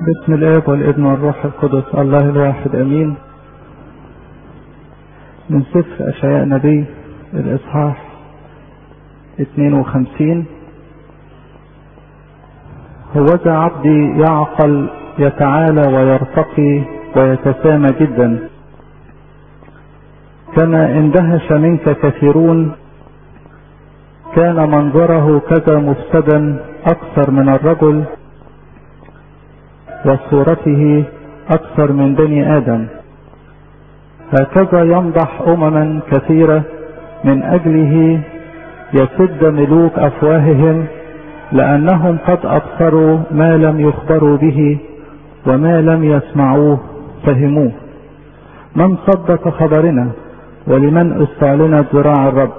بسم الاب والابن والروح القدس الله الواحد امين من سفر اشعياء نبي الاصحاح 52 هوذا عبدي يعقل يتعالى ويرتقي ويتسامى جدا كما اندهش منك كثيرون كان منظره كذا مفسدا اكثر من الرجل وصورته اكثر من بني ادم هكذا يمضح امما كثيره من اجله يسد ملوك افواههم لانهم قد ابصروا ما لم يخبروا به وما لم يسمعوه فهموه من صدق خبرنا ولمن استعلنت ذراع الرب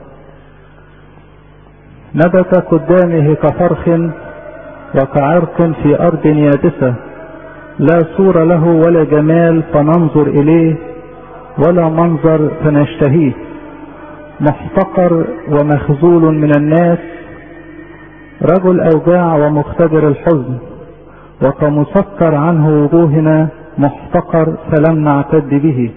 نبت قدامه كفرخ وكعرق في أرض يابسة لا صور له ولا جمال فننظر إليه ولا منظر فنشتهيه محتقر ومخذول من الناس رجل أوجاع ومختبر الحزن وكمسكر عنه وجوهنا محتقر فلم نعتد به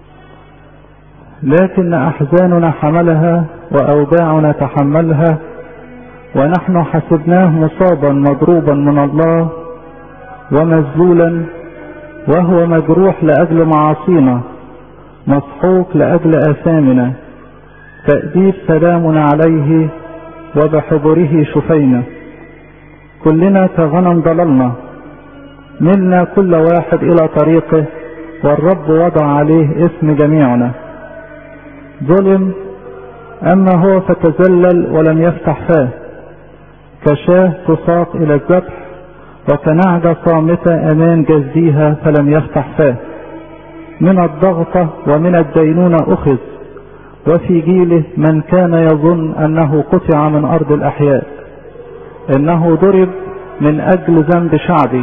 لكن أحزاننا حملها وأوجاعنا تحملها ونحن حسبناه مصابا مضروبا من الله ومذلولا وهو مجروح لاجل معاصينا مسحوق لاجل اثامنا تاديب سلام عليه وبحبره شفينا كلنا كغنم ضللنا ملنا كل واحد الى طريقه والرب وضع عليه اسم جميعنا ظلم اما هو فتذلل ولم يفتح فاه كشاه تساق الى الذبح وكنعجة صامتة امام جزيها فلم يفتح فاه من الضغطة ومن الدينونة اخذ وفي جيله من كان يظن انه قطع من ارض الاحياء انه ضرب من اجل ذنب شعبي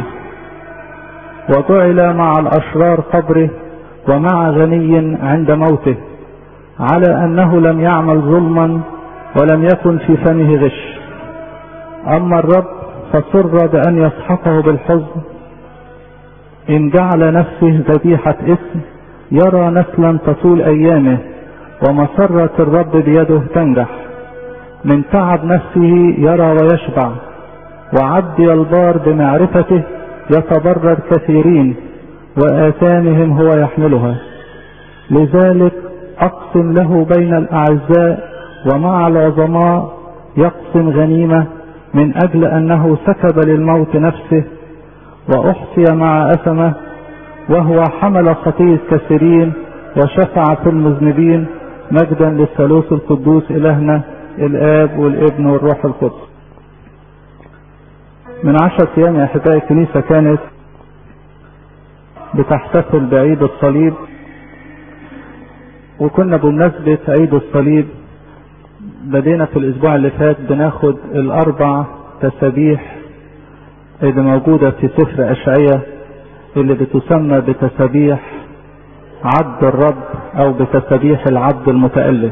وجعل مع الاشرار قبره ومع غني عند موته على انه لم يعمل ظلما ولم يكن في فمه غش أما الرب فسر بأن يسحقه بالحزن إن جعل نفسه ذبيحة اسم يرى نسلا تطول أيامه ومسرة الرب بيده تنجح من تعب نفسه يرى ويشبع وعبدي البار بمعرفته يتبرر كثيرين وآثامهم هو يحملها لذلك أقسم له بين الأعزاء ومع العظماء يقسم غنيمة من أجل أنه سكب للموت نفسه وأحصي مع أثمه وهو حمل خطية كثيرين وشفع في المذنبين مجدا للثالوث القدوس إلهنا الآب والابن والروح القدس من عشرة أيام يا أحبائي الكنيسة كانت بتحتفل بعيد الصليب وكنا بمناسبة عيد الصليب بدينا في الاسبوع اللي فات بناخد الاربع تسابيح اللي موجودة في سفر اشعية اللي بتسمى بتسابيح عبد الرب او بتسابيح العبد المتألف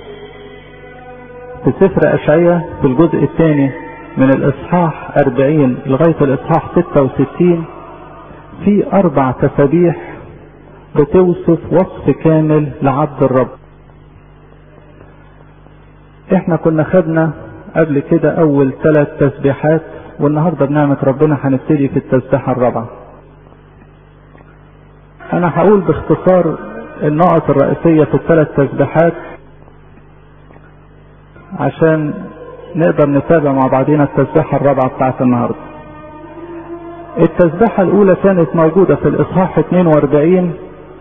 في سفر اشعية في الجزء الثاني من الاصحاح 40 لغاية الاصحاح 66 في اربع تسابيح بتوصف وصف كامل لعبد الرب احنا كنا خدنا قبل كده اول ثلاث تسبيحات والنهاردة بنعمة ربنا هنبتدي في التسبيحة الرابعة انا هقول باختصار النقط الرئيسية في الثلاث تسبيحات عشان نقدر نتابع مع بعضينا التسبيحة الرابعة بتاعت النهاردة التسبيحة الاولى كانت موجودة في الاصحاح 42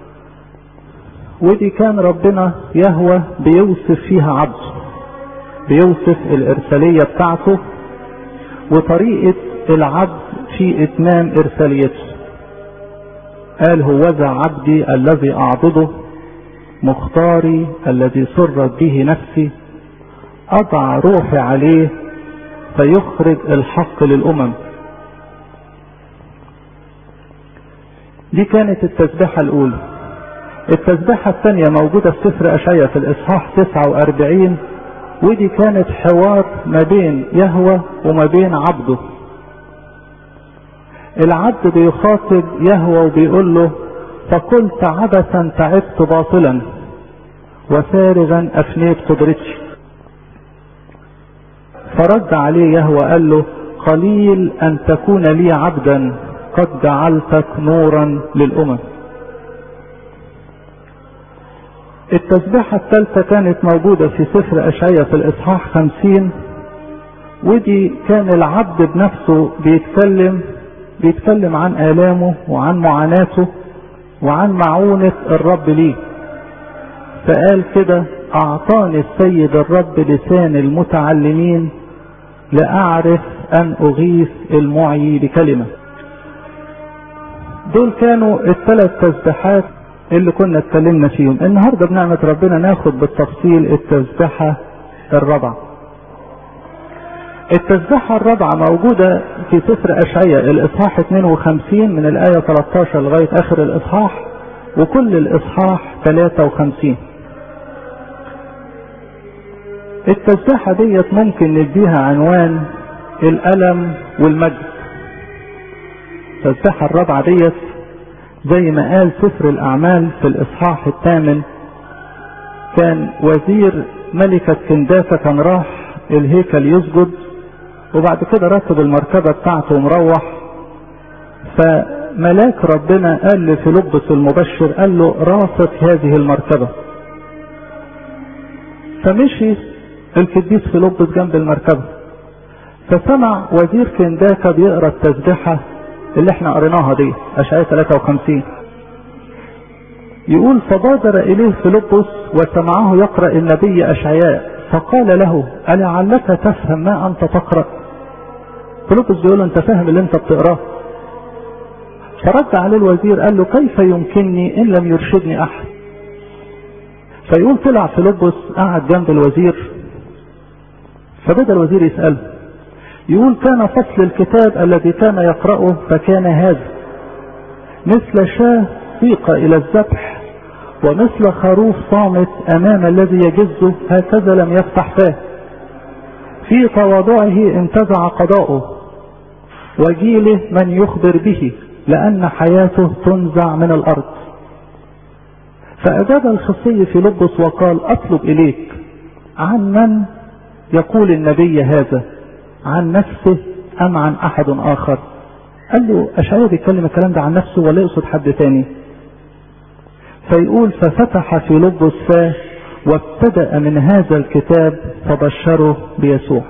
ودي كان ربنا يهوى بيوصف فيها عبده بيوصف الإرسالية بتاعته وطريقة العبد في إتمام إرساليته قال هوذا عبدي الذي أعبده مختاري الذي سرت به نفسي أضع روحي عليه فيخرج الحق للأمم دي كانت التسبيحة الأولى التسبيحة الثانية موجودة في سفر أشعيا في الإصحاح 49 ودي كانت حوار ما بين يهوى وما بين عبده العبد بيخاطب يهوى وبيقول له فقلت عبثا تعبت باطلا وفارغا افنيت قدرتي فرد عليه يهوى قال له قليل ان تكون لي عبدا قد جعلتك نورا للامم التسبيحة الثالثة كانت موجودة في سفر أشعية في الإصحاح خمسين ودي كان العبد بنفسه بيتكلم بيتكلم عن آلامه وعن معاناته وعن معونة الرب ليه فقال كده أعطاني السيد الرب لسان المتعلمين لأعرف أن أغيث المعي بكلمة دول كانوا الثلاث تسبيحات اللي كنا اتكلمنا فيهم النهارده بنعمة ربنا ناخد بالتفصيل التسبيحة الرابعة التسبيحة الرابعة موجودة في سفر أشعية الإصحاح 52 من الآية 13 لغاية آخر الإصحاح وكل الإصحاح 53 التسبيحة ديت ممكن نديها عنوان الألم والمجد التسبيحة الرابعة ديت زي ما قال سفر الأعمال في الإصحاح الثامن كان وزير ملكة كنداسة كان راح الهيكل يسجد وبعد كده ركب المركبة بتاعته ومروح فملاك ربنا قال لفيلبس المبشر قال له رافق هذه المركبة فمشي القديس فيلبس جنب المركبة فسمع وزير كنداكا بيقرا التسبيحة اللي احنا قريناها دي اشعياء 53 يقول فبادر اليه فيلبس وسمعه يقرا النبي اشعياء فقال له ألعلك تفهم ما انت تقرا فيلبس بيقول له انت فاهم اللي انت بتقراه فرد عليه الوزير قال له كيف يمكنني ان لم يرشدني احد فيقول طلع فيلبس قعد جنب الوزير فبدا الوزير يساله يقول كان فصل الكتاب الذي كان يقرأه فكان هذا مثل شاه سيق إلى الذبح ومثل خروف صامت أمام الذي يجزه هكذا لم يفتح فاه في تواضعه انتزع قضاؤه وجيله من يخبر به لأن حياته تنزع من الأرض فأجاب الخصي في لبس وقال أطلب إليك عن من يقول النبي هذا عن نفسه أم عن أحد آخر قال له أشعياء بيتكلم الكلام ده عن نفسه ولا يقصد حد تاني فيقول ففتح في لبس فاه وابتدأ من هذا الكتاب فبشره بيسوع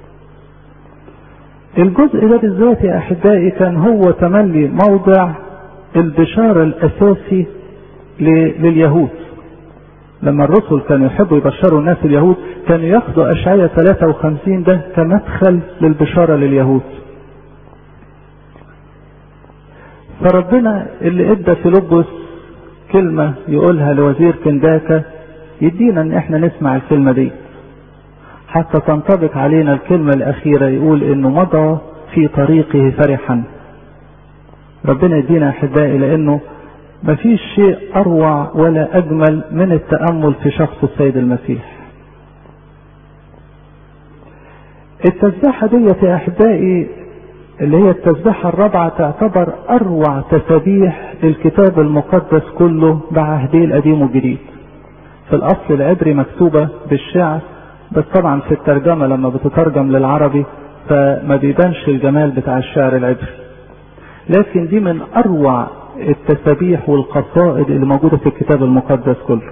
الجزء ده بالذات يا أحبائي كان هو تملي موضع البشارة الأساسي لليهود لما الرسل كانوا يحبوا يبشروا الناس اليهود كانوا ياخدوا أشعية 53 ده كمدخل للبشارة لليهود فربنا اللي ادى فيلبس كلمة يقولها لوزير كنداكا يدينا ان احنا نسمع الكلمة دي حتى تنطبق علينا الكلمة الأخيرة يقول انه مضى في طريقه فرحا ربنا يدينا احبائي لانه مفيش شيء اروع ولا اجمل من التامل في شخص السيد المسيح التسبيحه ديت يا احبائي اللي هي التسبيحه الرابعه تعتبر اروع تسابيح الكتاب المقدس كله بعهديه القديم والجديد في الاصل العبري مكتوبه بالشعر بس طبعا في الترجمه لما بتترجم للعربي فما بيبانش الجمال بتاع الشعر العبري لكن دي من اروع التسابيح والقصائد اللي موجودة في الكتاب المقدس كله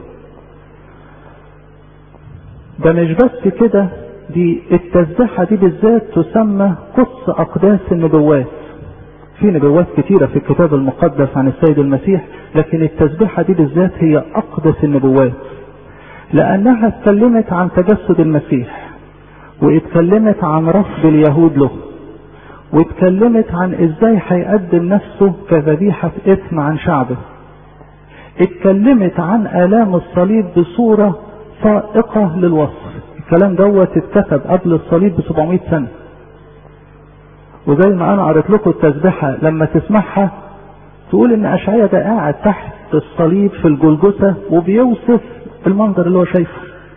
ده مش بس كده دي التسبيحة دي بالذات تسمى قدس أقداس النبوات في نبوات كتيرة في الكتاب المقدس عن السيد المسيح لكن التسبيحة دي بالذات هي أقدس النبوات لأنها اتكلمت عن تجسد المسيح واتكلمت عن رفض اليهود له واتكلمت عن ازاي هيقدم نفسه كذبيحة اثم عن شعبه اتكلمت عن الام الصليب بصورة فائقة للوصف الكلام دوت اتكتب قبل الصليب ب 700 سنة وزي ما انا قريت لكم التسبيحة لما تسمعها تقول ان اشعيا ده قاعد تحت الصليب في الجلجثة وبيوصف المنظر اللي هو شايفه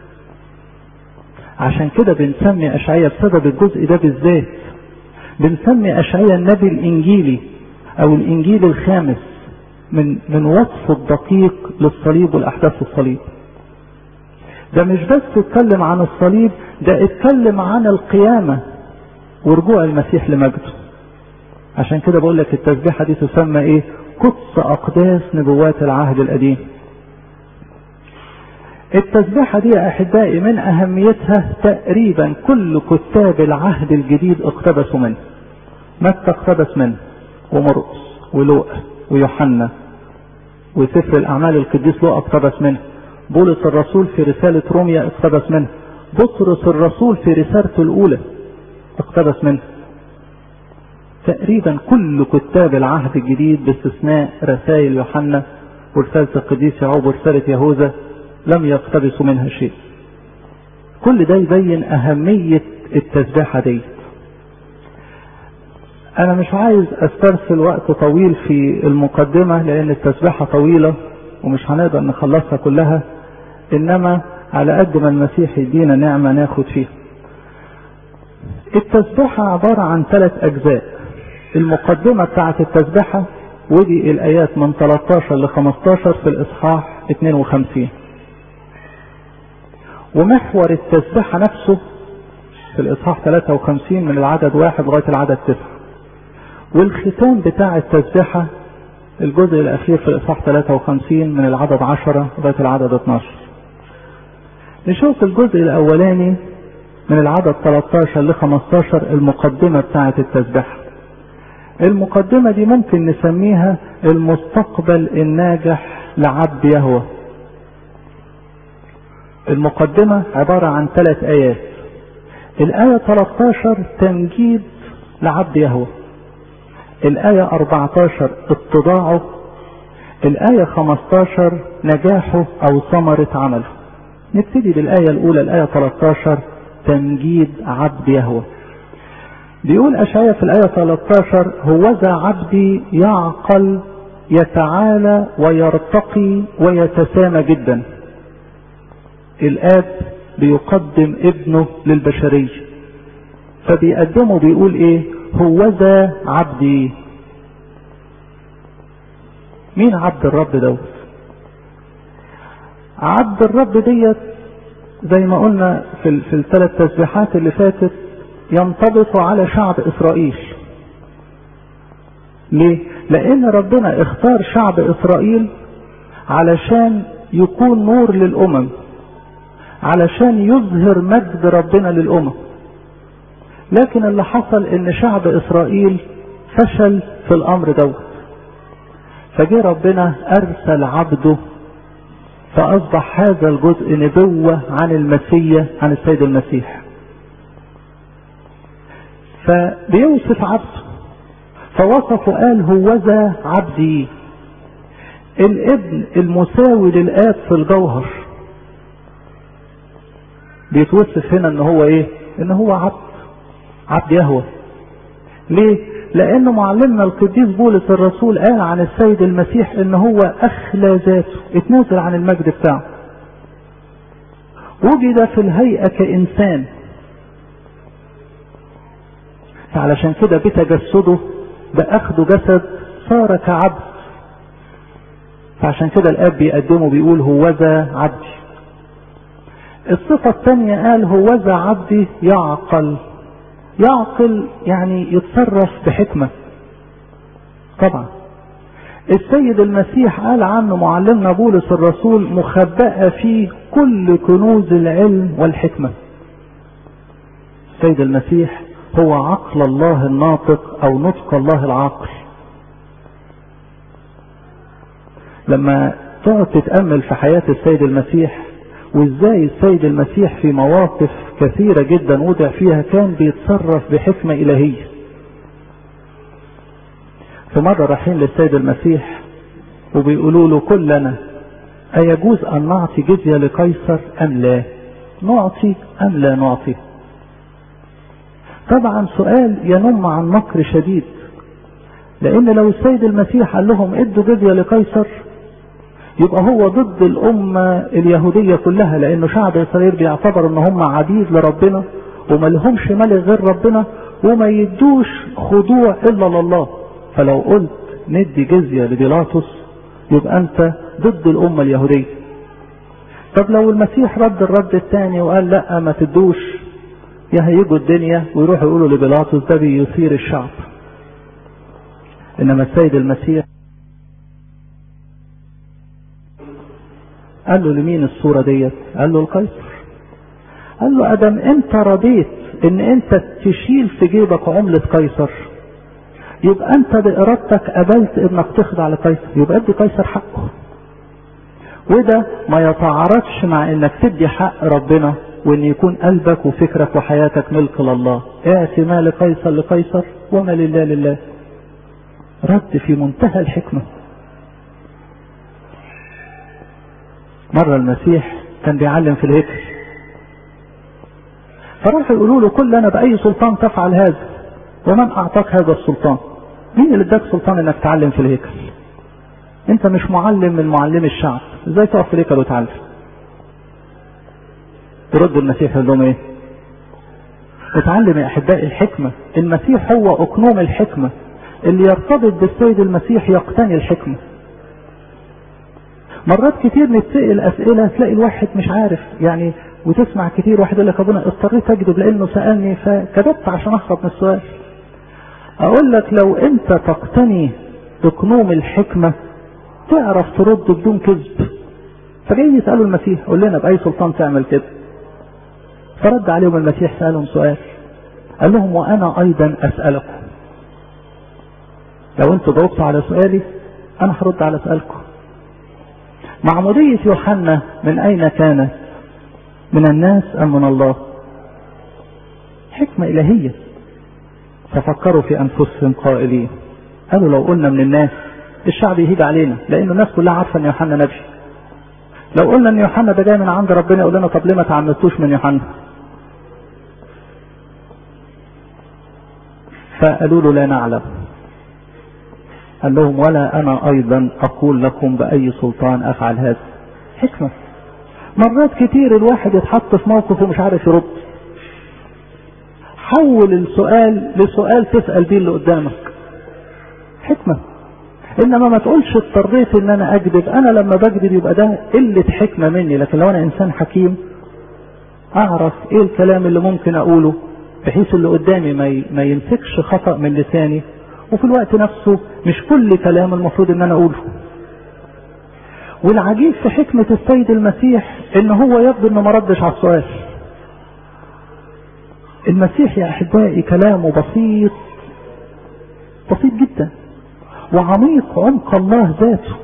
عشان كده بنسمي اشعيا بسبب الجزء ده بالذات بنسمي اشعيا النبي الانجيلي او الانجيل الخامس من من وصف الدقيق للصليب والاحداث الصليب ده مش بس اتكلم عن الصليب ده اتكلم عن القيامة ورجوع المسيح لمجده عشان كده بقول لك التسبيحة دي تسمى ايه قدس اقداس نبوات العهد القديم التسبيحة دي يا احبائي من اهميتها تقريبا كل كتاب العهد الجديد اقتبسوا منه متى اقتبس منه ومرقس ولوقا ويوحنا وسفر الاعمال القديس لوقا اقتبس منه بولس الرسول في رسالة روميا اقتبس منه بطرس الرسول في رسالته الاولى اقتبس منه تقريبا كل كتاب العهد الجديد باستثناء رسائل يوحنا ورسالة القديس يعقوب ورسالة يهوذا لم يقتبسوا منها شيء كل ده يبين أهمية التسبيحة دي أنا مش عايز أسترسل وقت طويل في المقدمة لأن التسبيحة طويلة ومش هنقدر نخلصها كلها إنما على قد ما المسيح يدينا نعمة ناخد فيها التسبيحة عبارة عن ثلاث أجزاء المقدمة بتاعت التسبيحة ودي الآيات من 13 ل 15 في الإصحاح 52 ومحور التسبيحة نفسه في الإصحاح 53 من العدد واحد لغاية العدد تسعة والختام بتاع التسبيحة الجزء الأخير في الإصحاح 53 من العدد 10 لغاية العدد 12 نشوف الجزء الأولاني من العدد 13 ل 15 المقدمة بتاعة التسبيحة المقدمة دي ممكن نسميها المستقبل الناجح لعبد يهوى المقدمة عبارة عن ثلاث آيات الآية 13 تمجيد لعبد يهوى الآية 14 اتضاعه الآية 15 نجاحه أو ثمرة عمله نبتدي بالآية الأولى الآية 13 تمجيد عبد يهوى بيقول أشعيا في الآية 13 هوذا عبدي يعقل يتعالى ويرتقي ويتسامى جدا الآب بيقدم ابنه للبشرية فبيقدمه بيقول ايه هوذا عبدي مين عبد الرب دوت عبد الرب ديت زي ما قلنا في, في الثلاث تسبيحات اللي فاتت ينطبق على شعب اسرائيل ليه لان ربنا اختار شعب اسرائيل علشان يكون نور للامم علشان يظهر مجد ربنا للامم لكن اللي حصل ان شعب اسرائيل فشل في الامر دوت فجه ربنا ارسل عبده فاصبح هذا الجزء نبوة عن المسيح عن السيد المسيح فبيوصف عبده فوصفه قال هوذا عبدي الابن المساوي للاب في الجوهر بيتوصف هنا ان هو ايه ان هو عبد عبد يهوى ليه لان معلمنا القديس بولس الرسول قال عن السيد المسيح ان هو اخلى ذاته اتنازل عن المجد بتاعه وجد في الهيئة كإنسان فعلشان كده بتجسده بأخده جسد صار كعبد فعشان كده الآب بيقدمه بيقول هوذا عبدي الصفة الثانية قال هوذا عبدي يعقل يعقل يعني يتصرف بحكمة طبعا السيد المسيح قال عنه معلمنا بولس الرسول مخبأة فيه كل كنوز العلم والحكمة السيد المسيح هو عقل الله الناطق او نطق الله العاقل لما تقعد تتأمل في حياة السيد المسيح وازاي السيد المسيح في مواقف كثيرة جدا وضع فيها كان بيتصرف بحكمة إلهية في مرة رايحين للسيد المسيح وبيقولوا له كلنا أيجوز أن نعطي جزية لقيصر أم لا نعطي أم لا نعطي طبعا سؤال ينم عن مكر شديد لأن لو السيد المسيح قال لهم ادوا جزية لقيصر يبقى هو ضد الأمة اليهودية كلها لأنه شعب إسرائيل بيعتبر إن هم عبيد لربنا وما لهمش ملك غير ربنا وما يدوش خضوع إلا لله فلو قلت ندي جزية لبيلاطس يبقى انت ضد الامة اليهودية طب لو المسيح رد الرد الثاني وقال لا ما تدوش يهيجوا الدنيا ويروحوا يقولوا لبيلاطس ده بيثير الشعب انما السيد المسيح قال له لمين الصورة ديت قال له القيصر قال له ادم انت رضيت ان انت تشيل في جيبك عملة قيصر يبقى انت بارادتك قبلت انك تخضع لقيصر يبقى ادي قيصر حقه وده ما يتعارضش مع انك تدي حق ربنا وان يكون قلبك وفكرك وحياتك ملك لله اعطي ما لقيصر لقيصر وما لله لله رد في منتهى الحكمة مرة المسيح كان بيعلم في الهيكل فراحوا يقولوا له كل انا باي سلطان تفعل هذا ومن اعطاك هذا السلطان مين اللي اداك سلطان انك تعلم في الهيكل انت مش معلم من معلمي الشعب ازاي تقف في الهيكل وتعلم يرد المسيح يقول لهم ايه اتعلم يا احبائي الحكمه المسيح هو اقنوم الحكمه اللي يرتبط بالسيد المسيح يقتني الحكمه مرات كتير نتسأل اسئله تلاقي الواحد مش عارف يعني وتسمع كتير واحد يقول لك ابونا اضطريت اكذب لانه سالني فكذبت عشان اهرب من السؤال اقول لك لو انت تقتني اقنوم الحكمه تعرف ترد بدون كذب فجاي يسالوا المسيح قول لنا باي سلطان تعمل كده فرد عليهم المسيح سالهم سؤال قال لهم وانا ايضا اسالكم لو انتوا جاوبتوا على سؤالي انا هرد على سؤالكم معمودية يوحنا من اين كانت من الناس ام من الله حكمة الهية ففكروا في انفسهم قائلين قالوا لو قلنا من الناس الشعب يهيج علينا لان الناس كلها عارفه ان يوحنا نبي لو قلنا ان يوحنا ده جاي من عند ربنا يقول لنا طب ليه ما تعمدتوش من يوحنا فقالوا له لا نعلم قال لهم ولا انا ايضا اقول لكم باي سلطان افعل هذا حكمه مرات كتير الواحد يتحط في موقف ومش عارف يرد حول السؤال لسؤال تسال بيه اللي قدامك حكمه انما ما تقولش اضطريت ان انا اكذب انا لما بكذب يبقى ده قله حكمه مني لكن لو انا انسان حكيم اعرف ايه الكلام اللي ممكن اقوله بحيث اللي قدامي ما ما يمسكش خطا من لساني وفي الوقت نفسه مش كل كلام المفروض ان انا اقوله والعجيب في حكمة السيد المسيح ان هو يبدو انه ما ردش على السؤال المسيح يا احبائي كلامه بسيط بسيط جدا وعميق عمق الله ذاته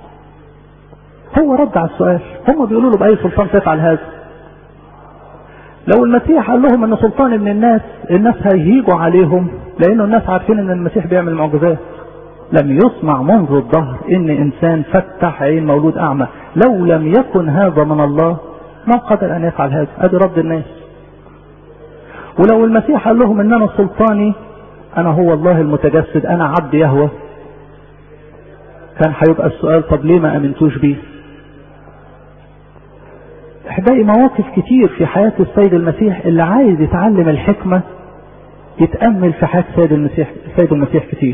هو رد على السؤال هم بيقولوا له بأي سلطان تفعل هذا لو المسيح قال لهم ان سلطان من الناس الناس هيهيجوا عليهم لانه الناس عارفين ان المسيح بيعمل معجزات لم يسمع منذ الظهر ان انسان فتح عين مولود اعمى لو لم يكن هذا من الله ما قدر ان يفعل هذا ادي رد الناس ولو المسيح قال لهم ان انا سلطاني انا هو الله المتجسد انا عبد يهوه كان هيبقى السؤال طب ليه ما امنتوش بيه احبائي مواقف كتير في حياة السيد المسيح اللي عايز يتعلم الحكمة يتأمل في حياة السيد المسيح السيد المسيح كتير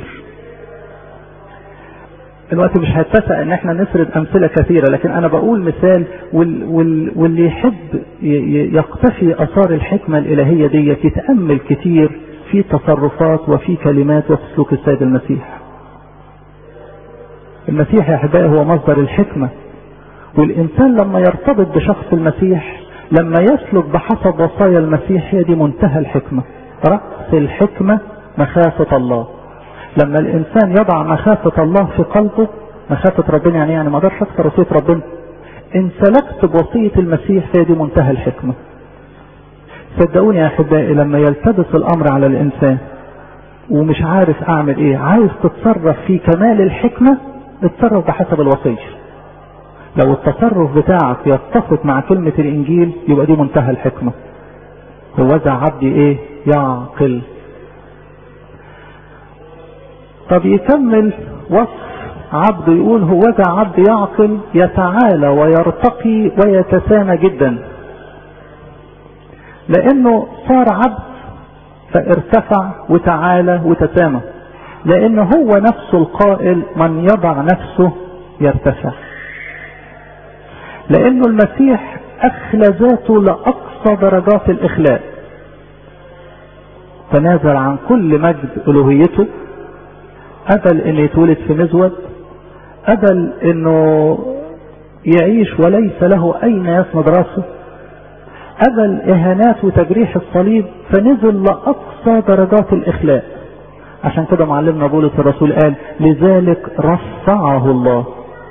الوقت مش هيتسع ان احنا نسرد امثلة كثيرة لكن انا بقول مثال وال وال واللي يحب يقتفي اثار الحكمة الالهية دي يتأمل كتير في تصرفات وفي كلمات وفي سلوك السيد المسيح المسيح يا احبائي هو مصدر الحكمة والانسان لما يرتبط بشخص المسيح لما يسلك بحسب وصايا المسيح هي دي منتهى الحكمة رأس الحكمة مخافة الله لما الانسان يضع مخافة الله في قلبه مخافة ربنا يعني يعني ما اقدرش اكثر وصية ربنا ان سلكت بوصية المسيح هي دي منتهى الحكمة صدقوني يا احبائي لما يلتبس الامر على الانسان ومش عارف اعمل ايه عايز تتصرف في كمال الحكمة اتصرف بحسب الوصية لو التصرف بتاعك يتفق مع كلمة الانجيل يبقى دي منتهى الحكمة هو ذا عبدي ايه يعقل طب يكمل وصف عبد يقول هو ذا عبد يعقل يتعالى ويرتقي ويتسامى جدا لانه صار عبد فارتفع وتعالى وتسامى لان هو نفسه القائل من يضع نفسه يرتفع لانه المسيح اخلى ذاته لاقصى درجات الاخلاء تنازل عن كل مجد الوهيته قبل ان يتولد في مزود قبل انه يعيش وليس له اين يسند راسه قبل اهانات وتجريح الصليب فنزل لاقصى درجات الاخلاء عشان كده معلمنا بولس الرسول قال لذلك رفعه الله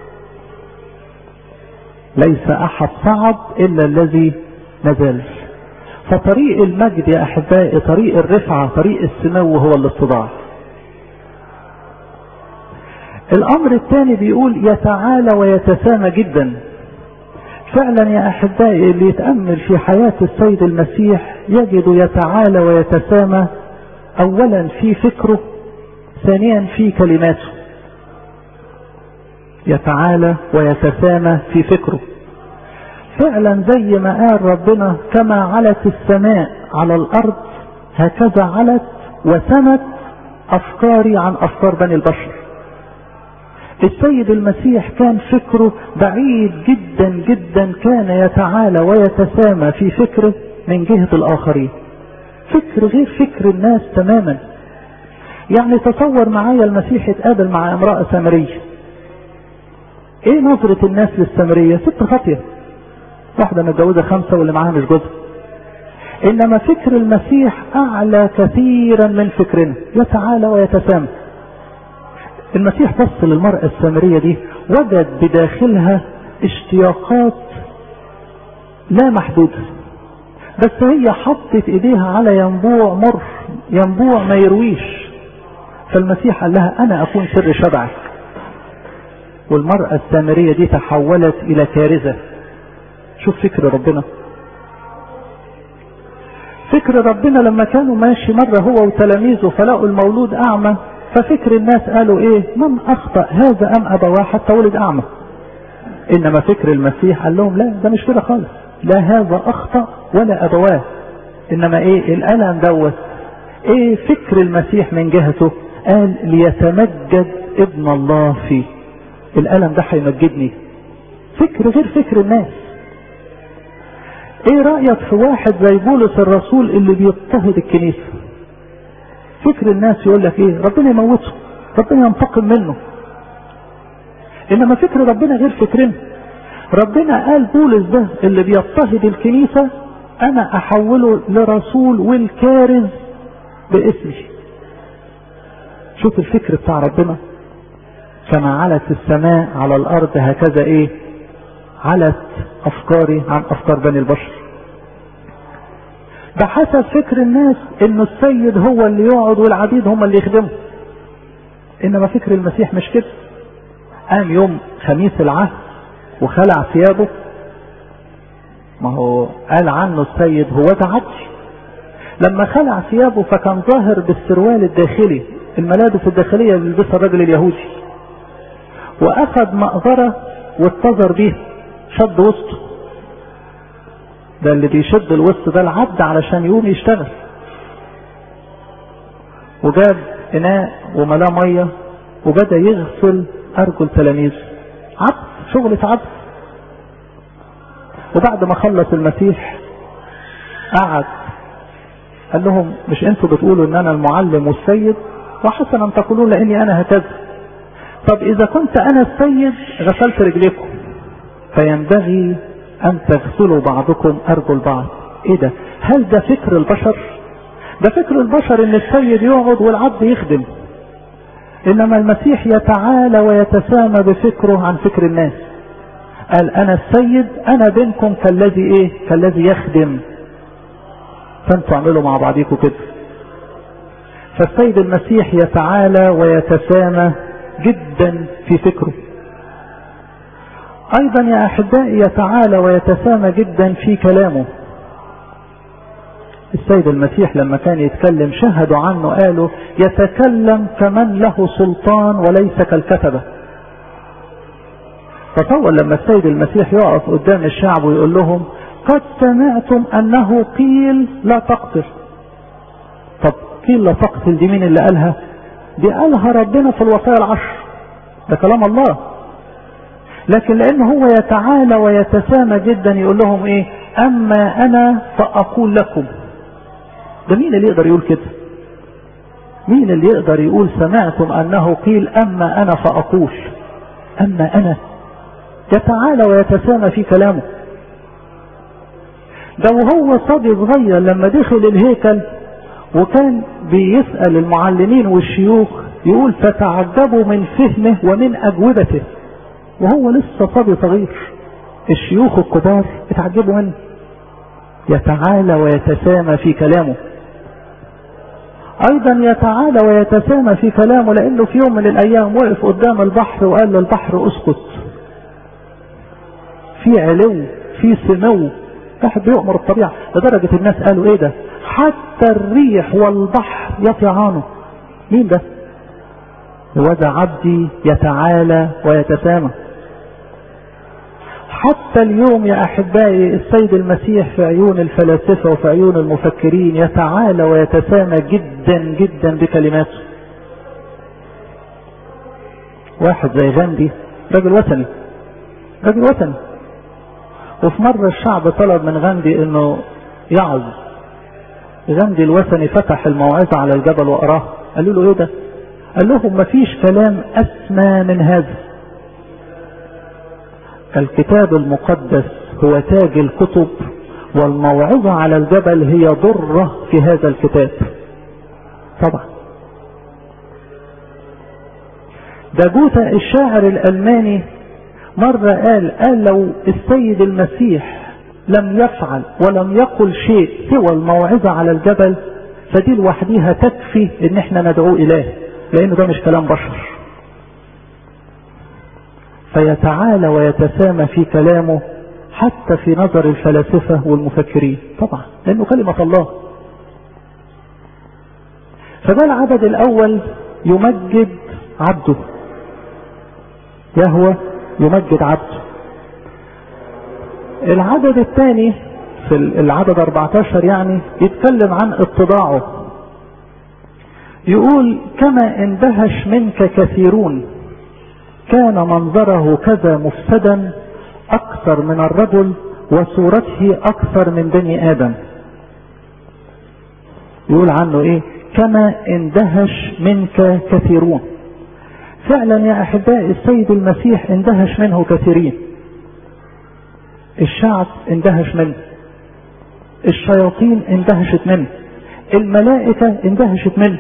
ليس احد صعد الا الذي نزل فطريق المجد يا احبائي طريق الرفعه طريق السمو هو الاتضاع الامر الثاني بيقول يتعالى ويتسامى جدا فعلا يا احبائي اللي يتامل في حياه السيد المسيح يجد يتعالى ويتسامى اولا في فكره ثانيا في كلماته يتعالى ويتسامى في فكره فعلا زي ما قال ربنا كما علت السماء على الارض هكذا علت وسمت افكاري عن افكار بني البشر السيد المسيح كان فكره بعيد جدا جدا كان يتعالى ويتسامى في فكره من جهة الآخرين فكر غير فكر الناس تماما يعني تصور معايا المسيح اتقابل مع امرأة سامرية ايه نظرة الناس للسامرية ست خاطية واحدة متجوزة خمسة واللي معاها مش جوزها انما فكر المسيح اعلى كثيرا من فكرنا يتعالى ويتسامى المسيح بص للمرأة السامرية دي وجد بداخلها اشتياقات لا محدودة بس هي حطت ايديها على ينبوع مر ينبوع ما يرويش فالمسيح قال لها انا اكون سر شبعك والمرأة السامرية دي تحولت الى كارثة شوف فكر ربنا فكر ربنا لما كانوا ماشي مرة هو وتلاميذه فلقوا المولود اعمى ففكر الناس قالوا ايه من اخطأ هذا ام ابواه حتى ولد اعمى انما فكر المسيح قال لهم لا ده مش كده خالص لا هذا اخطأ ولا ابواه انما ايه الالم دوت ايه فكر المسيح من جهته قال ليتمجد ابن الله فيه الالم ده هيمجدني فكر غير فكر الناس ايه رأيك في واحد زي بولس الرسول اللي بيضطهد الكنيسة فكر الناس يقول لك ايه ربنا يموته ربنا ينتقم منه انما فكر ربنا غير فكرنا ربنا قال بولس ده اللي بيضطهد الكنيسة انا احوله لرسول والكارز باسمي شوف الفكر بتاع ربنا كما علت السماء على الارض هكذا ايه علت افكاري عن افكار بني البشر بحسب فكر الناس انه السيد هو اللي يقعد والعبيد هم اللي يخدموا انما فكر المسيح مش كده قام يوم خميس العهد وخلع ثيابه ما هو قال عنه السيد هو ده عدل لما خلع ثيابه فكان ظاهر بالسروال الداخلي الملابس الداخلية اللي بيلبسها الراجل اليهودي واخذ مقبرة واتزر بيها شد وسطه ده اللي بيشد الوسط ده العبد علشان يقوم يشتغل وجاب اناء وملاه ميه وبدا يغسل ارجل تلاميذه عبد شغلة عبد وبعد ما خلص المسيح قعد قال لهم مش انتوا بتقولوا ان انا المعلم والسيد وحسنا تقولون لاني انا هكذا طب اذا كنت انا السيد غسلت رجليكم فينبغي ان تغسلوا بعضكم ارجل بعض ايه ده هل ده فكر البشر ده فكر البشر ان السيد يقعد والعبد يخدم انما المسيح يتعالى ويتسامى بفكره عن فكر الناس قال انا السيد انا بينكم كالذي ايه كالذي يخدم فانتوا اعملوا مع بعضيكم كده فالسيد المسيح يتعالى ويتسامى جدا في فكره ايضا يا احبائي يتعالى ويتسامى جدا في كلامه السيد المسيح لما كان يتكلم شهدوا عنه قالوا يتكلم كمن له سلطان وليس كالكتبة تصور لما السيد المسيح يقف قدام الشعب ويقول لهم قد سمعتم انه قيل لا تقتل طب قيل لا تقتل دي مين اللي قالها دي قالها ربنا في الوصايا العشر ده كلام الله لكن لان هو يتعالى ويتسامى جدا يقول لهم ايه اما انا فاقول لكم ده مين اللي يقدر يقول كده مين اللي يقدر يقول سمعتم انه قيل اما انا فاقول اما انا يتعالى ويتسامى في كلامه ده وهو صبي صغير لما دخل الهيكل وكان بيسأل المعلمين والشيوخ يقول فتعجبوا من فهمه ومن أجوبته وهو لسه صبي صغير الشيوخ الكبار اتعجبوا منه يتعالى ويتسامى في كلامه ايضا يتعالى ويتسامى في كلامه لانه في يوم من الايام وقف قدام البحر وقال للبحر اسكت في علو في سمو واحد بيؤمر الطبيعة لدرجة الناس قالوا ايه ده حتى الريح والبحر يطيعانه مين ده وذا عبدي يتعالى ويتسامى حتى اليوم يا احبائي السيد المسيح في عيون الفلاسفه وفي عيون المفكرين يتعالى ويتسامى جدا جدا بكلماته. واحد زي غاندي راجل وثني راجل وثني وفي مرة الشعب طلب من غاندي انه يعظ غاندي الوثني فتح الموعظة على الجبل وقراه قالوا له ايه ده قال لهم مفيش كلام اسمى من هذا الكتاب المقدس هو تاج الكتب والموعظة على الجبل هي ضرة في هذا الكتاب طبعا ده جوتا الشاعر الألماني مرة قال قال لو السيد المسيح لم يفعل ولم يقل شيء سوى الموعظة على الجبل فدي لوحديها تكفي ان احنا ندعوه اله لانه ده مش كلام بشر فيتعالى ويتسامى في كلامه حتى في نظر الفلاسفة والمفكرين طبعا لانه كلمة الله فده العدد الاول يمجد عبده يهوى يمجد عبده العدد الثاني في العدد 14 يعني يتكلم عن اتضاعه يقول كما اندهش منك كثيرون كان منظره كذا مفسدا اكثر من الرجل وصورته اكثر من بني ادم يقول عنه ايه كما اندهش منك كثيرون فعلا يا احبائي السيد المسيح اندهش منه كثيرين الشعب اندهش منه الشياطين اندهشت منه الملائكة اندهشت منه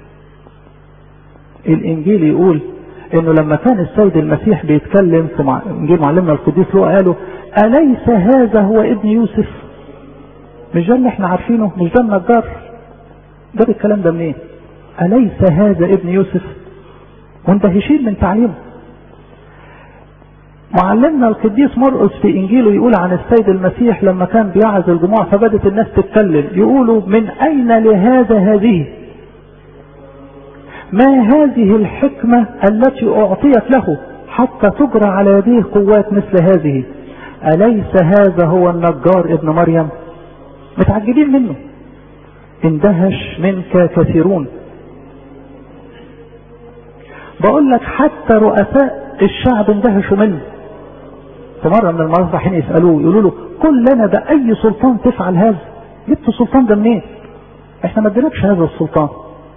الانجيل يقول انه لما كان السيد المسيح بيتكلم في انجيل معلمنا القديس لوقا قالوا اليس هذا هو ابن يوسف مش ده اللي احنا عارفينه مش ده النجار جاب الكلام ده منين اليس هذا ابن يوسف مندهشين من تعليمه معلمنا القديس مرقس في انجيله يقول عن السيد المسيح لما كان بيعظ الجموع فبدت الناس تتكلم يقولوا من اين لهذا هذه ما هذه الحكمة التي اعطيت له حتى تجرى على يديه قوات مثل هذه اليس هذا هو النجار ابن مريم متعجبين منه اندهش منك كثيرون بقول لك حتى رؤساء الشعب اندهشوا منه فمرة من المرات رايحين يسألوه يقولوا له قل لنا بأي سلطان تفعل هذا جبت السلطان ده منين احنا ما اديناكش هذا السلطان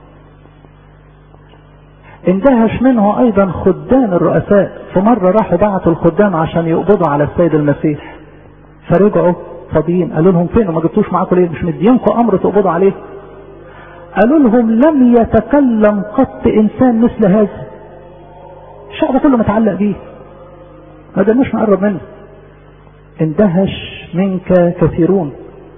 اندهش منه ايضا خدام الرؤساء فمرة راحوا بعتوا الخدام عشان يقبضوا على السيد المسيح فرجعوا فاضيين قالوا لهم فين وما جبتوش معاكم ليه مش مدينكم امر تقبضوا عليه قالوا لهم لم يتكلم قط انسان مثل هذا الشعب كله متعلق بيه ما قدرناش نقرب منه اندهش منك كثيرون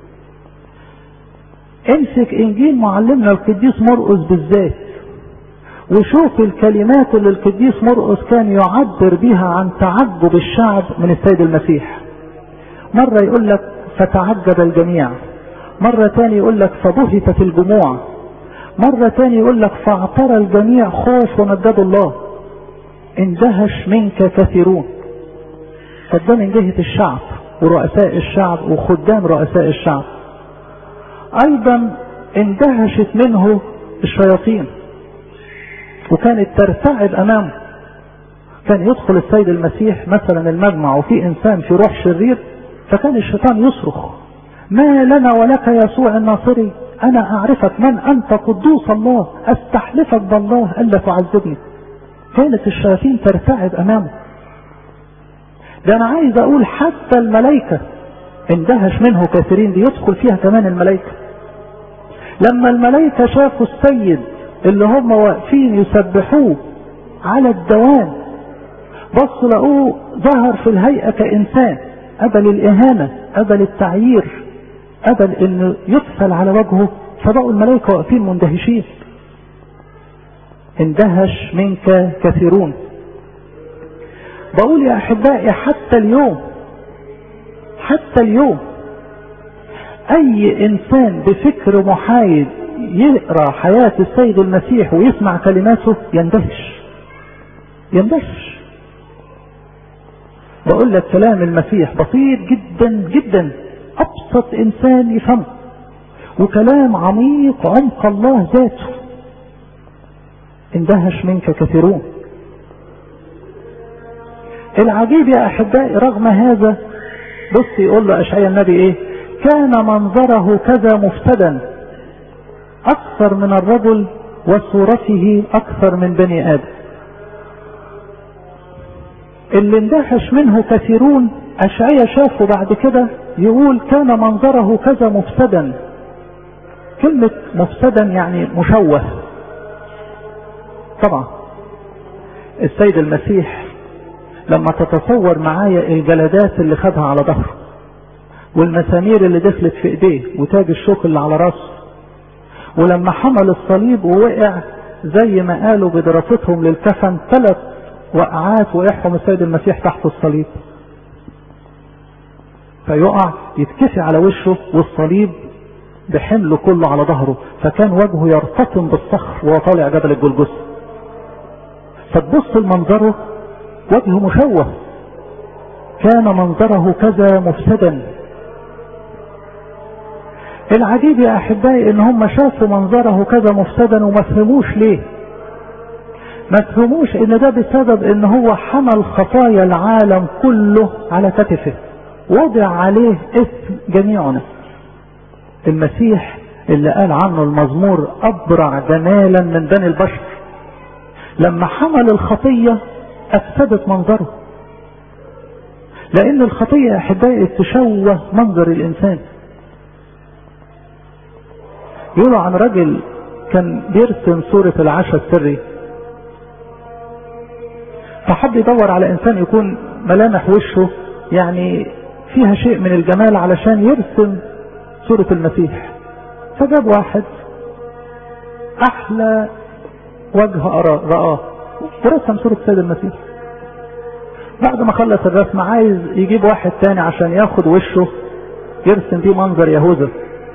امسك انجيل معلمنا القديس مرقس بالذات وشوف الكلمات اللي القديس مرقس كان يعبر بها عن تعجب الشعب من السيد المسيح مرة يقول لك فتعجب الجميع مرة تاني يقول لك فبهتت الجموع مرة تاني يقول لك فاعترى الجميع خوف ونجدوا الله اندهش منك كثيرون فده من جهة الشعب ورؤساء الشعب وخدام رؤساء الشعب ايضا اندهشت منه الشياطين وكانت ترتعب امامه كان يدخل السيد المسيح مثلا المجمع وفي انسان في روح شرير فكان الشيطان يصرخ ما لنا ولك يسوع الناصري انا اعرفك من انت قدوس الله استحلفك بالله الا تعذبني كانت الشياطين ترتعب امامه ده انا عايز اقول حتى الملائكة اندهش منه كثيرين دي يدخل فيها كمان الملائكة لما الملائكة شافوا السيد اللي هم واقفين يسبحوه على الدوام بصوا لقوه ظهر في الهيئة كإنسان قبل الإهانة قبل التعيير قبل إنه يقفل على وجهه فبقوا الملائكة واقفين مندهشين اندهش منك كثيرون بقول يا أحبائي حتى اليوم حتى اليوم أي إنسان بفكر محايد يقرأ حياة السيد المسيح ويسمع كلماته يندهش يندهش بقول لك كلام المسيح بسيط جدا جدا ابسط انسان يفهمه وكلام عميق عمق الله ذاته اندهش منك كثيرون العجيب يا احبائي رغم هذا بص يقول له اشعياء النبي ايه كان منظره كذا مفتدا اكثر من الرجل وصورته اكثر من بني ادم اللي اندهش منه كثيرون أشعية شافه بعد كده يقول كان منظره كذا مفسدا كلمة مفسدا يعني مشوه طبعا السيد المسيح لما تتصور معايا الجلدات اللي خدها على ظهره والمسامير اللي دخلت في ايديه وتاج الشوك اللي على راسه ولما حمل الصليب ووقع زي ما قالوا بدراستهم للكفن ثلاث وقعات وقعهم السيد المسيح تحت الصليب فيقع يتكفي على وشه والصليب بحمله كله على ظهره فكان وجهه يرتطم بالصخر وهو طالع جبل الجلجث فتبص لمنظره وجهه مشوه كان منظره كذا مفسدا العجيب يا احبائي ان هم شافوا منظره كذا مفسدا وما فهموش ليه ما تفهموش ان ده بسبب ان هو حمل خطايا العالم كله على كتفه وضع عليه اسم جميعنا المسيح اللي قال عنه المزمور ابرع جمالا من بني البشر لما حمل الخطية افسدت منظره لان الخطية احبائي تشوه منظر الانسان يقولوا عن رجل كان بيرسم صورة العشاء السري فحب يدور على انسان يكون ملامح وشه يعني فيها شيء من الجمال علشان يرسم صورة المسيح فجاب واحد احلى وجه رآه ورسم صورة السيد المسيح بعد ما خلص الرسم عايز يجيب واحد تاني عشان ياخد وشه يرسم بيه منظر يهوذا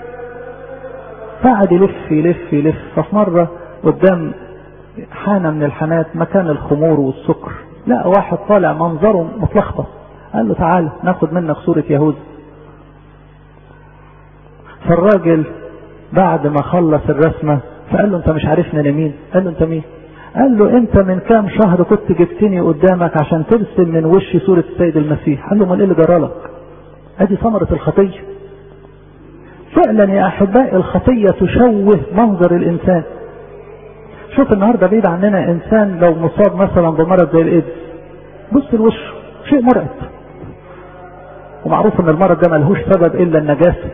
فقعد يلف يلف يلف ففي مرة قدام حانة من الحانات مكان الخمور والسكر لا واحد طالع منظره متلخبط قال له تعال ناخد منك صورة يهوذا فالراجل بعد ما خلص الرسمة فقال له انت مش عارفني انا مين قال له انت مين قال له انت من كام شهر كنت جبتني قدامك عشان ترسم من وشي صورة السيد المسيح قال له امال ايه اللي جرالك ادي ثمرة الخطية فعلا يا احبائي الخطية تشوه منظر الانسان شوف النهاردة بعيد عننا انسان لو مصاب مثلا بمرض زي الايدز بص الوش شيء مرعب ومعروف ان المرض ده ملهوش سبب الا النجاسة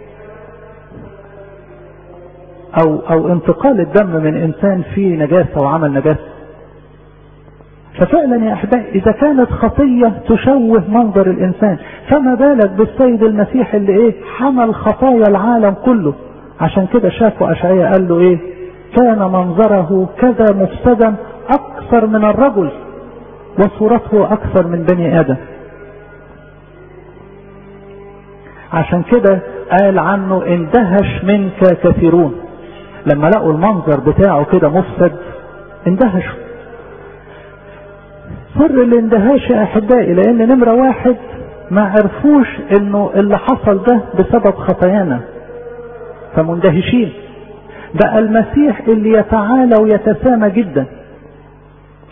او او انتقال الدم من انسان فيه نجاسة وعمل نجاسة ففعلا يا احبائي اذا كانت خطية تشوه منظر الانسان فما بالك بالسيد المسيح اللي ايه حمل خطايا العالم كله عشان كده شافوا اشعياء قال له ايه كان منظره كذا مفسدا اكثر من الرجل وصورته اكثر من بني ادم عشان كده قال عنه اندهش منك كثيرون لما لقوا المنظر بتاعه كده مفسد اندهشوا سر الاندهاش يا احبائي لان نمرة واحد ما عرفوش انه اللي حصل ده بسبب خطايانا فمندهشين بقى المسيح اللي يتعالى ويتسامى جدا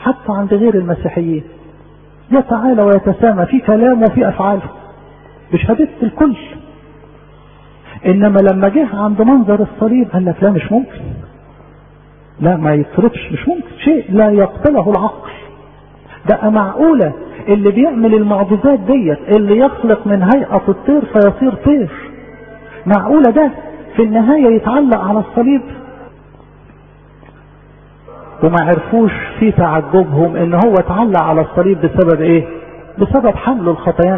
حتى عند غير المسيحيين يتعالى ويتسامى في كلامه وفي افعاله بشهادة الكل انما لما جه عند منظر الصليب قال لك لا مش ممكن لا ما يتصرفش مش ممكن شيء لا يقبله العقل ده معقولة اللي بيعمل المعجزات ديت اللي يخلق من هيئة الطير فيصير طير معقولة ده في النهاية يتعلق على الصليب وما عرفوش في تعجبهم ان هو اتعلق على الصليب بسبب ايه بسبب حمله الخطيان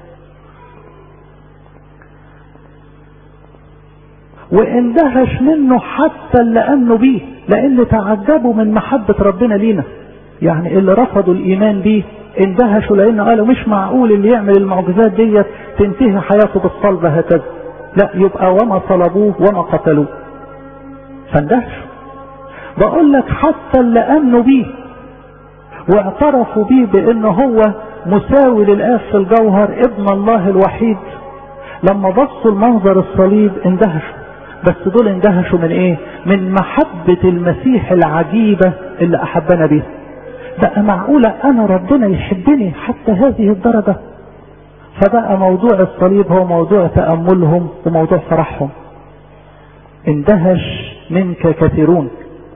واندهش منه حتى اللي امنوا بيه لان تعجبوا من محبة ربنا لينا يعني اللي رفضوا الايمان بيه اندهشوا لان قالوا مش معقول اللي يعمل المعجزات ديت تنتهي حياته بالصلب هكذا لا يبقى وما صلبوه وما قتلوه فاندهشوا بقول لك حتى اللي امنوا بيه واعترفوا بيه بانه هو مساوي للاب في الجوهر ابن الله الوحيد لما بصوا لمنظر الصليب اندهشوا بس دول اندهشوا من ايه من محبة المسيح العجيبة اللي احبنا بيها بقى معقولة انا ربنا يحبني حتى هذه الدرجة فبقى موضوع الصليب هو موضوع تأملهم وموضوع فرحهم اندهش منك كثيرون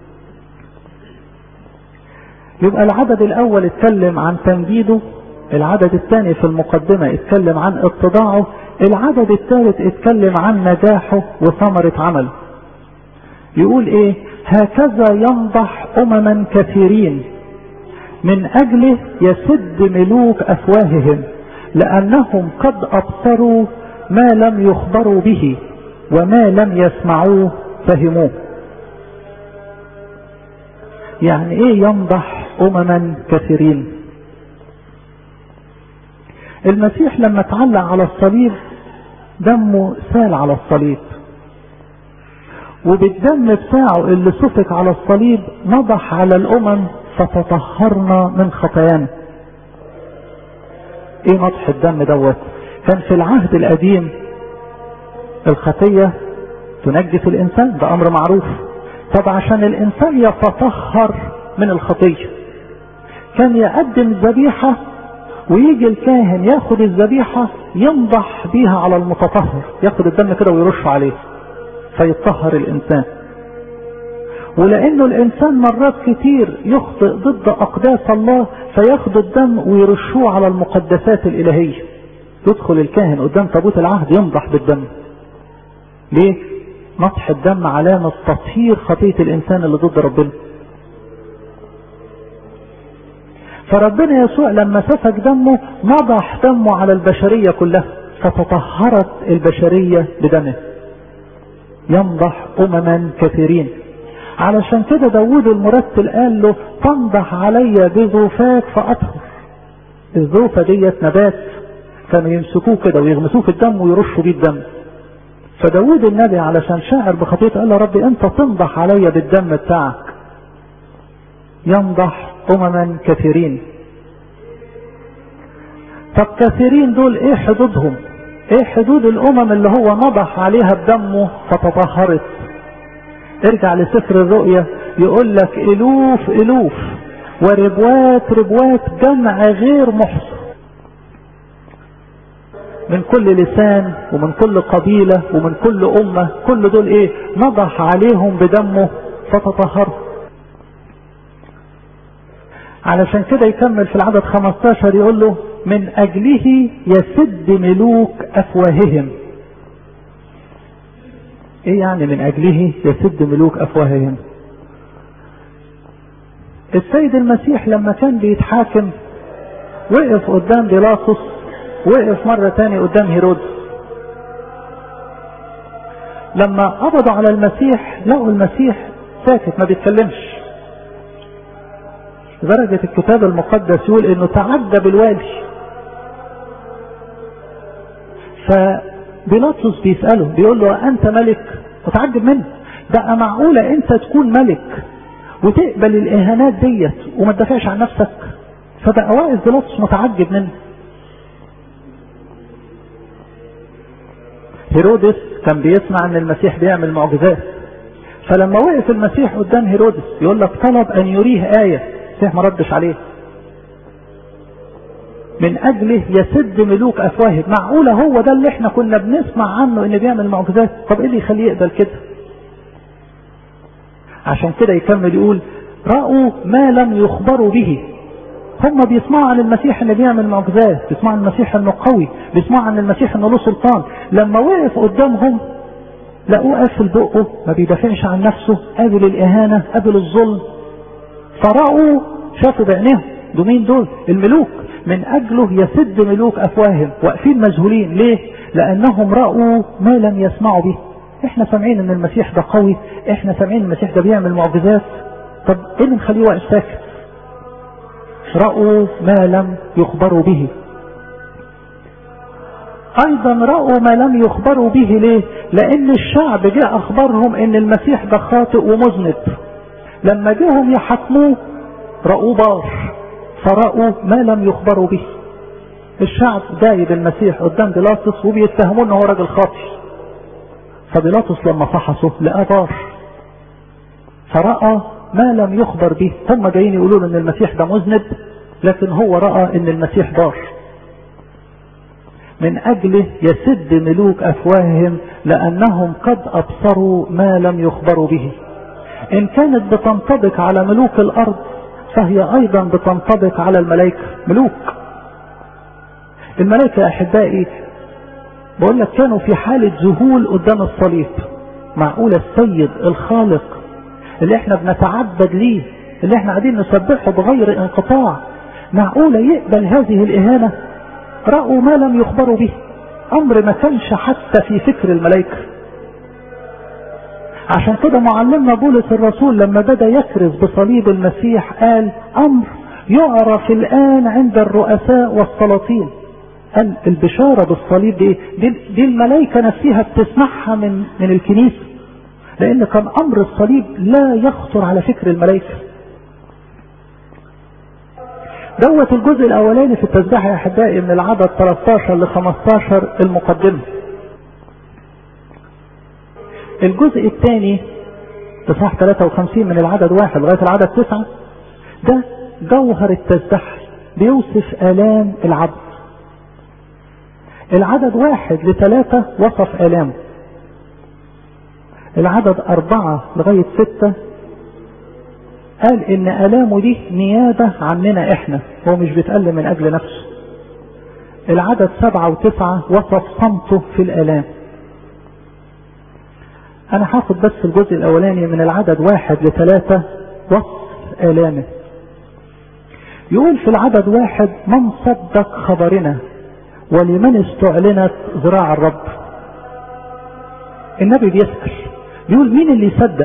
يبقى العدد الاول اتكلم عن تمجيده العدد الثاني في المقدمة اتكلم عن اتضاعه العدد الثالث اتكلم عن نجاحه وثمرة عمله يقول ايه هكذا ينضح امما كثيرين من اجله يسد ملوك افواههم لانهم قد ابصروا ما لم يخبروا به وما لم يسمعوه فهموه يعني ايه ينضح امما كثيرين المسيح لما اتعلق على الصليب دمه سال على الصليب وبالدم بتاعه اللي سفك على الصليب نضح على الامم فتطهرنا من خطايانا ايه نضح الدم دوت كان في العهد القديم الخطية تنجس الانسان ده امر معروف طب عشان الانسان يتطهر من الخطية كان يقدم ذبيحة ويجي الكاهن ياخد الذبيحة ينضح بيها على المتطهر ياخد الدم كده ويرش عليه فيتطهر الانسان ولانه الانسان مرات كتير يخطئ ضد اقداس الله فياخدوا الدم ويرشوه على المقدسات الالهية يدخل الكاهن قدام تابوت العهد ينضح بالدم ليه نطح الدم علامة تطهير خطية الانسان اللي ضد ربنا فربنا يسوع لما سفك دمه نضح دمه على البشرية كلها فتطهرت البشرية بدمه ينضح امما كثيرين علشان كده داود المرتل قال له تنضح علي بذوفات فاطهر الذوفة ديت نبات كانوا يمسكوه كده ويغمسوه في الدم ويرشوا بيه الدم فداود النبي علشان شاعر بخطيته قال له ربي انت تنضح علي بالدم بتاعك ينضح امما كثيرين طب كثيرين دول ايه حدودهم ايه حدود الامم اللي هو نضح عليها بدمه فتطهرت ارجع لسفر الرؤيا يقول لك الوف الوف وربوات ربوات جمع غير محصى من كل لسان ومن كل قبيلة ومن كل أمة كل دول ايه نضح عليهم بدمه فتطهروا علشان كده يكمل في العدد 15 يقول له من أجله يسد ملوك أفواههم ايه يعني من أجله يسد ملوك أفواههم السيد المسيح لما كان بيتحاكم وقف قدام بيلاطس وقف مرة تاني قدام هيرودس لما قبضوا على المسيح لقوا المسيح ساكت ما بيتكلمش درجة الكتاب المقدس يقول انه تعجب الوالي فبيلاطس بيسأله بيقول له انت ملك متعجب منه بقى معقولة انت تكون ملك وتقبل الاهانات ديت وما تدافعش عن نفسك فبقى واقف بيلاطس متعجب منه هيرودس كان بيسمع ان المسيح بيعمل معجزات فلما وقف المسيح قدام هيرودس يقول لك طلب ان يريه آية المسيح ما ردش عليه من اجله يسد ملوك افواههم معقولة هو ده اللي احنا كنا بنسمع عنه ان بيعمل معجزات طب ايه اللي يخليه يقبل كده عشان كده يكمل يقول رأوا ما لم يخبروا به هم بيسمعوا عن المسيح انه بيعمل معجزات بيسمعوا عن المسيح انه قوي بيسمعوا عن المسيح انه له سلطان لما وقف قدامهم لقوه قافل بقه ما بيدافعش عن نفسه قابل الاهانه قابل الظلم فرأوا شافوا بعينيهم دول مين دول الملوك من اجله يسد ملوك افواههم واقفين مذهولين ليه لانهم رأوا ما لم يسمعوا به احنا سامعين ان المسيح ده قوي احنا سامعين المسيح ده بيعمل معجزات طب ايه اللي مخليه واقف ساكت رأوا ما لم يخبروا به ايضا رأوا ما لم يخبروا به ليه لان الشعب جاء اخبرهم ان المسيح ده خاطئ ومذنب لما جاهم يحاكموه رأوه بار فرأوا ما لم يخبروا به الشعب جايب المسيح قدام بيلاطس وبيتهموه ان هو راجل خاطئ فبيلاطس لما فحصه لقاه بار فرأى ما لم يخبر به هم جايين يقولوا ان المسيح ده مذنب لكن هو رأى ان المسيح بار من اجله يسد ملوك افواههم لانهم قد ابصروا ما لم يخبروا به ان كانت بتنطبق على ملوك الارض فهي ايضا بتنطبق على الملائكة ملوك الملائكة احبائي بقول لك كانوا في حالة ذهول قدام الصليب معقولة السيد الخالق اللي احنا بنتعبد ليه اللي احنا قاعدين نسبحه بغير انقطاع معقولة يقبل هذه الاهانة رأوا ما لم يخبروا به امر ما كانش حتى في فكر الملائكة عشان كده معلمنا بولس الرسول لما بدأ يكرز بصليب المسيح قال امر يعرف الان عند الرؤساء والسلاطين قال البشارة بالصليب دي, دي, دي الملائكة نفسها بتسمعها من, من الكنيسة لان كان امر الصليب لا يخطر على فكر الملائكة دوت الجزء الاولاني في التسبيح يا احبائي من العدد 13 ل 15 المقدمة الجزء الثاني اصحاح 53 من العدد واحد لغاية العدد تسعة ده جوهر التسبيح بيوصف الام العبد العدد واحد لثلاثة وصف الامه العدد أربعة لغاية ستة قال إن آلامه دي نيابة عننا إحنا هو مش بيتألم من أجل نفسه العدد سبعة وتسعة وصف صمته في الآلام أنا هاخد بس الجزء الأولاني من العدد واحد لثلاثة وصف آلامه يقول في العدد واحد من صدق خبرنا ولمن استعلنت ذراع الرب النبي بيسأل بيقول مين اللي يصدق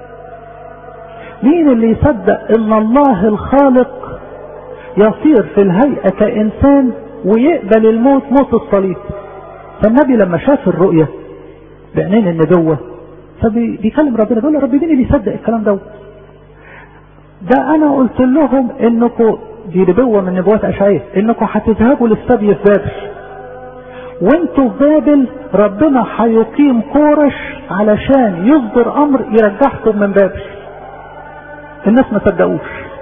مين اللي يصدق ان الله الخالق يصير في الهيئة كإنسان ويقبل الموت موت الصليب فالنبي لما شاف الرؤية بعينين النبوة فبيكلم ربنا بيقول له رب مين اللي يصدق الكلام ده ده انا قلت لهم انكم دي نبوة من نبوات اشعياء انكم هتذهبوا للسبي في بابل وانتوا في بابل ربنا هيقيم كورش علشان يصدر امر يرجعكم من بابل الناس ما صدقوش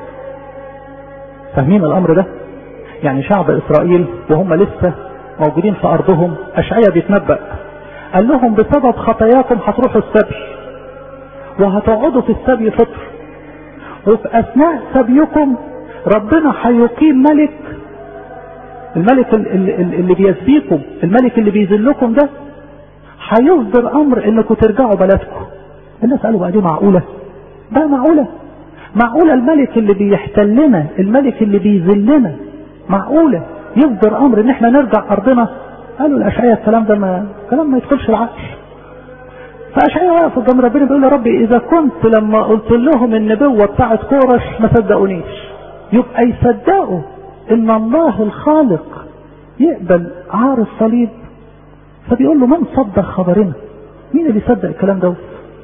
فاهمين الامر ده يعني شعب اسرائيل وهم لسه موجودين في ارضهم اشعياء بيتنبأ قال لهم بسبب خطاياكم هتروحوا السبي وهتقعدوا في السبي فترة وفي اثناء سبيكم ربنا هيقيم ملك الملك اللي بيسبيكم الملك اللي بيذلكم ده هيصدر امر انكم ترجعوا بلدكم الناس قالوا بقى دي معقولة ده معقولة معقولة الملك اللي بيحتلنا الملك اللي بيذلنا معقولة يصدر امر ان احنا نرجع ارضنا قالوا الاشعياء الكلام ده ما كلام ما يدخلش العقل فاشعياء واقف قدام ربنا بيقول يا ربي اذا كنت لما قلت لهم النبوة بتاعت كورش ما صدقونيش يبقى يصدقوا ان الله الخالق يقبل عار الصليب فبيقول له من صدق خبرنا مين اللي يصدق الكلام ده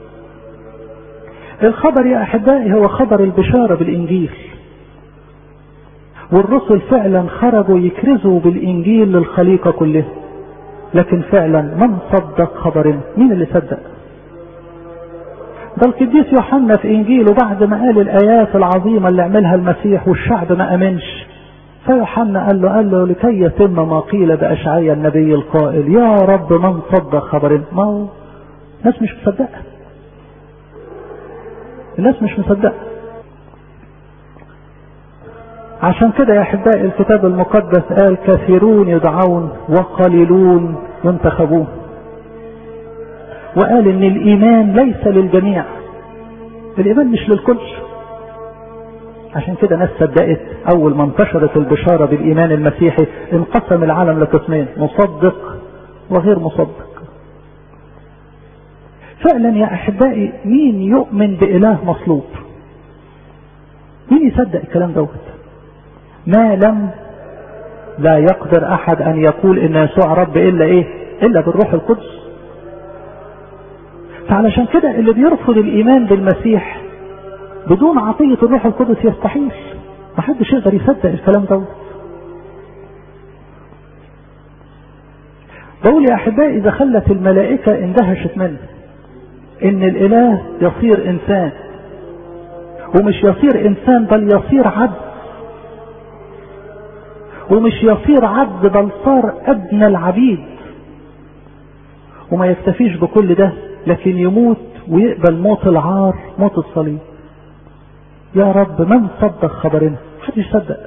الخبر يا احبائي هو خبر البشارة بالانجيل والرسل فعلا خرجوا يكرزوا بالانجيل للخليقة كلها لكن فعلا من صدق خبرنا مين اللي صدق ده القديس يوحنا في انجيله بعد ما قال الايات العظيمه اللي عملها المسيح والشعب ما امنش فيوحنا قال له قال له لكي يتم ما قيل باشعيا النبي القائل يا رب من صدق خبرنا ما هو الناس مش مصدقه الناس مش مصدقه عشان كده يا احبائي الكتاب المقدس قال كثيرون يدعون وقليلون ينتخبون وقال ان الايمان ليس للجميع الايمان مش للكل عشان كده ناس صدقت اول ما انتشرت البشاره بالايمان المسيحي انقسم العالم لقسمين مصدق وغير مصدق فعلا يا احبائي مين يؤمن باله مصلوب مين يصدق الكلام دوت ما لم لا يقدر احد ان يقول ان يسوع رب الا ايه الا بالروح القدس فعلشان كده اللي بيرفض الايمان بالمسيح بدون عطية الروح القدس يستحيل محدش يقدر يصدق الكلام ده بقول يا احبائي اذا خلت الملائكة اندهشت منه ان الاله يصير انسان ومش يصير انسان بل يصير عبد ومش يصير عبد بل صار ادنى العبيد وما يكتفيش بكل ده لكن يموت ويقبل موت العار موت الصليب يا رب من صدق خبرنا محدش يصدق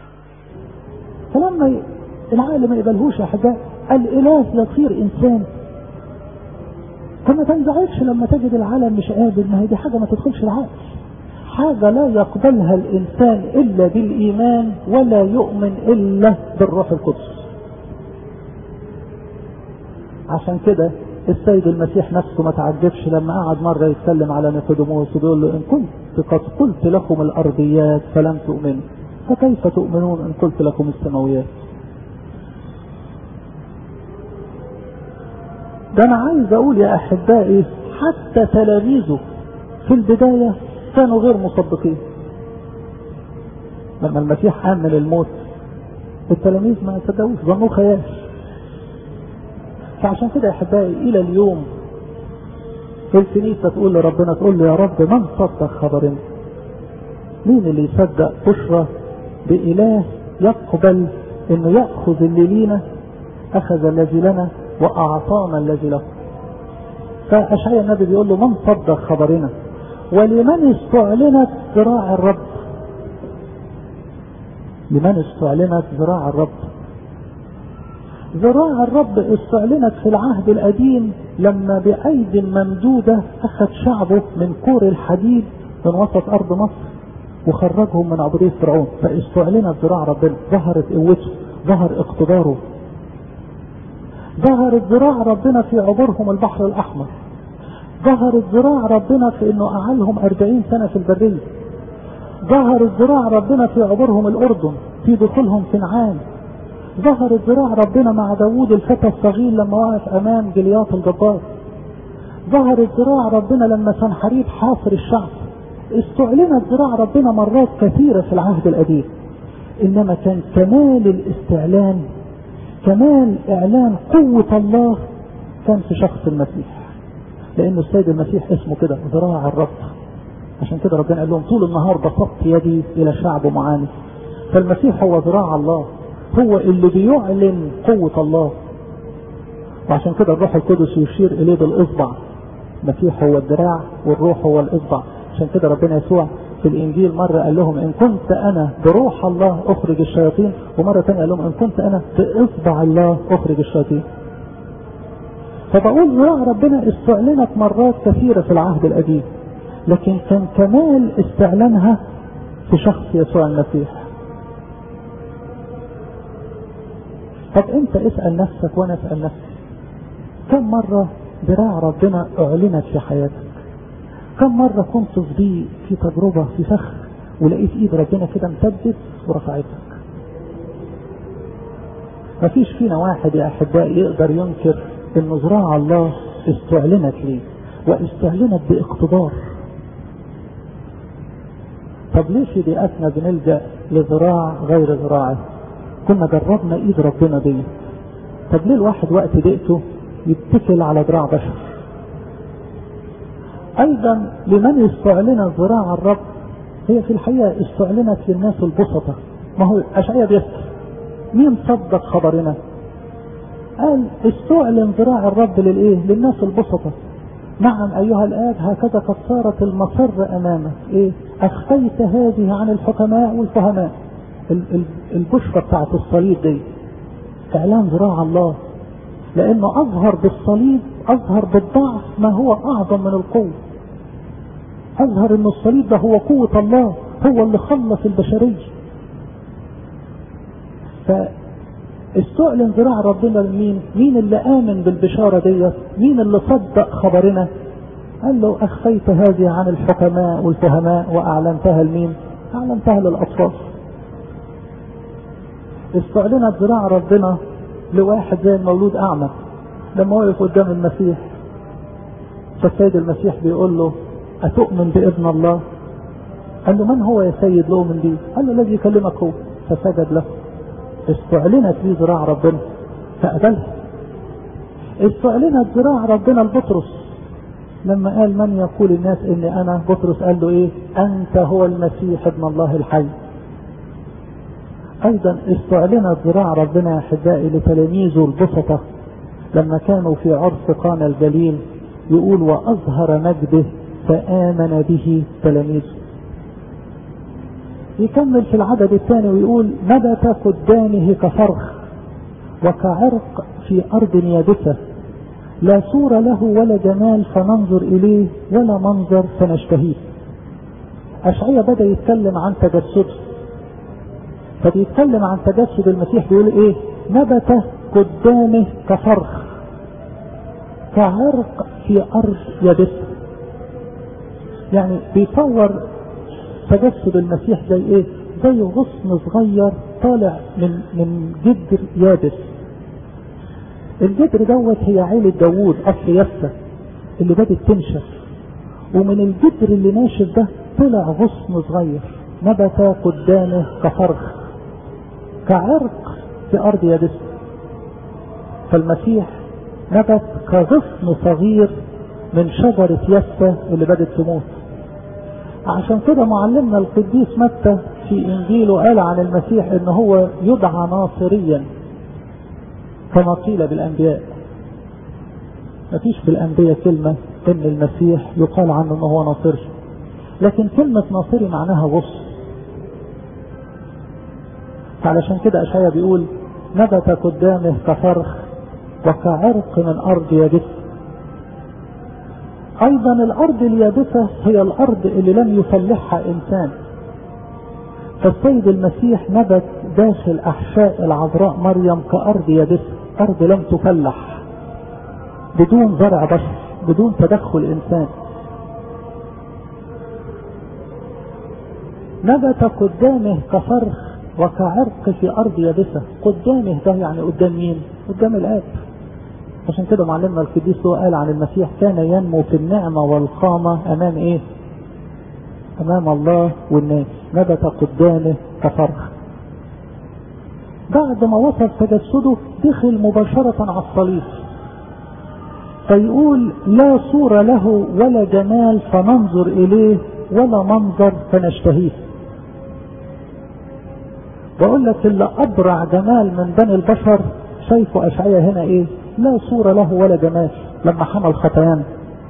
فلما العقل ما يقبلهوش يا احبائي الاله يصير انسان فما تنزعجش لما تجد العالم مش قابل ما هي دي حاجه ما تدخلش العقل حاجه لا يقبلها الانسان الا بالايمان ولا يؤمن الا بالروح القدس عشان كده السيد المسيح نفسه ما تعجبش لما قعد مرة يتكلم على نيقوديموس وبيقول له إن كنت قد قلت لكم الأرضيات فلم تؤمنوا فكيف تؤمنون إن قلت لكم السماويات ده أنا عايز أقول يا أحبائي حتى تلاميذه في البداية كانوا غير مصدقين لما المسيح قام من الموت التلاميذ ما صدقوش ظنوه خيال فعشان كده يا احبائي الى اليوم الكنيسه تقول لربنا تقول له يا رب من صدق خبرنا مين اللي يصدق بشرى باله يقبل انه ياخذ اللي لينا اخذ الذي لنا واعطانا الذي له فاشعيا النبي بيقول له من صدق خبرنا ولمن استعلنت ذراع الرب لمن استعلنت ذراع الرب ذراع الرب استعلنت في العهد القديم لما بأيد ممدودة أخذ شعبه من كور الحديد من وسط أرض مصر وخرجهم من عبودية فرعون فاستعلنت ذراع ربنا ظهرت قوته ظهر اقتداره ظهرت ذراع ربنا في عبورهم البحر الأحمر ظهرت ذراع ربنا في انه قعدهم أربعين سنة في البرية ظهرت ذراع ربنا في عبورهم الأردن في دخولهم كنعان ظهرت ذراع ربنا مع داوود الفتى الصغير لما وقف امام جلياط الجبار ظهرت ذراع ربنا لما سنحريب حاصر الشعب استعلنت ذراع ربنا مرات كثيرة في العهد القديم انما كان كمال الاستعلان كمال اعلان قوة الله كان في شخص المسيح لانه السيد المسيح اسمه كده ذراع الرب عشان كده ربنا قال لهم طول النهار بسطت يدي الى شعب معاند فالمسيح هو ذراع الله هو اللي بيعلن قوة الله وعشان كده الروح القدس يشير إليه بالإصبع المسيح هو الذراع والروح هو الإصبع عشان كده ربنا يسوع في الإنجيل مرة قال لهم إن كنت أنا بروح الله أخرج الشياطين ومرة ثانية قال لهم إن كنت أنا بإصبع الله أخرج الشياطين فبقول ذراع ربنا استعلنت مرات كثيرة في العهد القديم لكن كان كمال استعلانها في شخص يسوع المسيح طب انت اسأل نفسك وانا اسأل نفسي كم مرة ذراع ربنا اعلنت في حياتك كم مرة كنت في ضيق في تجربة في فخ ولقيت ايد ربنا كده امتدت ورفعتك مفيش فينا واحد يا احبائي يقدر ينكر ان ذراع الله استعلنت ليه واستعلنت باقتدار طب ليه في ضيقتنا بنلجأ لذراع غير ذراعه كنا جربنا ايد ربنا دي طب ليه الواحد وقت ضيقته يتكل على ذراع بشر ايضا لمن استعلن ذراع الرب هي في الحقيقة استعلنت للناس البسطة ما هو اشعياء بيسأل مين صدق خبرنا قال استعلن ذراع الرب للايه للناس البسطة نعم ايها الاب هكذا قد صارت المصر امامك ايه اخفيت هذه عن الحكماء والفهماء البشرة بتاعت الصليب دي اعلان ذراع الله لانه اظهر بالصليب اظهر بالضعف ما هو اعظم من القوة اظهر ان الصليب ده هو قوة الله هو اللي خلص البشرية فاستعلن ذراع ربنا لمين مين اللي امن بالبشارة ديت مين اللي صدق خبرنا قال له اخفيت هذه عن الحكماء والفهماء واعلنتها لمين اعلنتها للاطفال استعلنت ذراع ربنا لواحد زي المولود اعمى لما وقف قدام المسيح فالسيد المسيح بيقول له اتؤمن بابن الله قال له من هو يا سيد لؤمن بيه قال له الذي يكلمك هو فسجد له استعلنت لي ذراع ربنا فقبلها استعلنت ذراع ربنا لبطرس لما قال من يقول الناس اني انا بطرس قال له ايه انت هو المسيح ابن الله الحي ايضا استعلنت ذراع ربنا يا احبائي لتلاميذه البسطة لما كانوا في عرس قانا الجليل يقول واظهر مجده فامن به تلاميذه يكمل في العدد الثاني ويقول نبت قدامه كفرخ وكعرق في ارض يابسه لا صورة له ولا جمال فننظر إليه ولا منظر فنشتهيه أشعية بدأ يتكلم عن تجسده فبيتكلم عن تجسد المسيح بيقول إيه نبت قدامه كفرخ كعرق في أرض يابسة يعني بيصور تجسد المسيح زي إيه زي غصن صغير طالع من من جدر يابس الجدر دوت هي عيلة داوود أصل يسة اللي بدت تنشف ومن الجدر اللي ناشف ده طلع غصن صغير نبت قدامه كفرخ كعرق في أرض يابسة فالمسيح نبت كغصن صغير من شجرة يسة اللي بدت تموت عشان كده معلمنا القديس متى في انجيله قال عن المسيح ان هو يدعى ناصريا كما قيل بالانبياء مفيش في الانبياء كلمة ان المسيح يقال عنه انه هو ناصري لكن كلمة ناصري معناها غصن علشان كده اشعيا بيقول نبت قدامه كفرخ وكعرق من ارض يابسة ايضا الارض اليابسة هي الارض اللي لم يفلحها انسان فالسيد المسيح نبت داخل احشاء العذراء مريم كارض يابسة ارض لم تفلح بدون زرع بشر بدون تدخل انسان نبت قدامه كفرخ وكعرق في ارض يابسة قدامه ده يعني قدام مين قدام الاب عشان كده معلمنا القديس هو قال عن المسيح كان ينمو في النعمة والقامة امام ايه امام الله والناس نبت قدامه كفرخ بعد ما وصل تجسده دخل مباشرة على الصليب فيقول لا صورة له ولا جمال فننظر إليه ولا منظر فنشتهيه بقول لك اللي أبرع جمال من بني البشر شايفه أشعية هنا إيه لا صورة له ولا جمال لما حمل خطايانا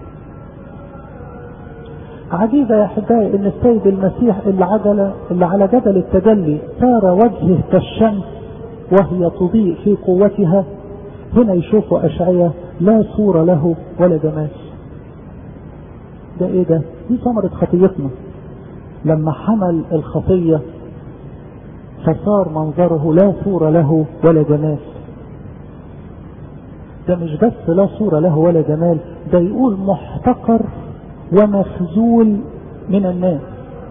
عجيبة يا أحبائي إن السيد المسيح اللي عجل اللي على جبل التجلي صار وجهه كالشمس وهي تضيء في قوتها هنا يشوفوا أشعية لا صورة له ولا جمال ده ايه ده دي ثمرة خطيتنا لما حمل الخطية فصار منظره لا صورة له ولا جمال ده مش بس لا صورة له ولا جمال ده يقول محتقر ومخزول من الناس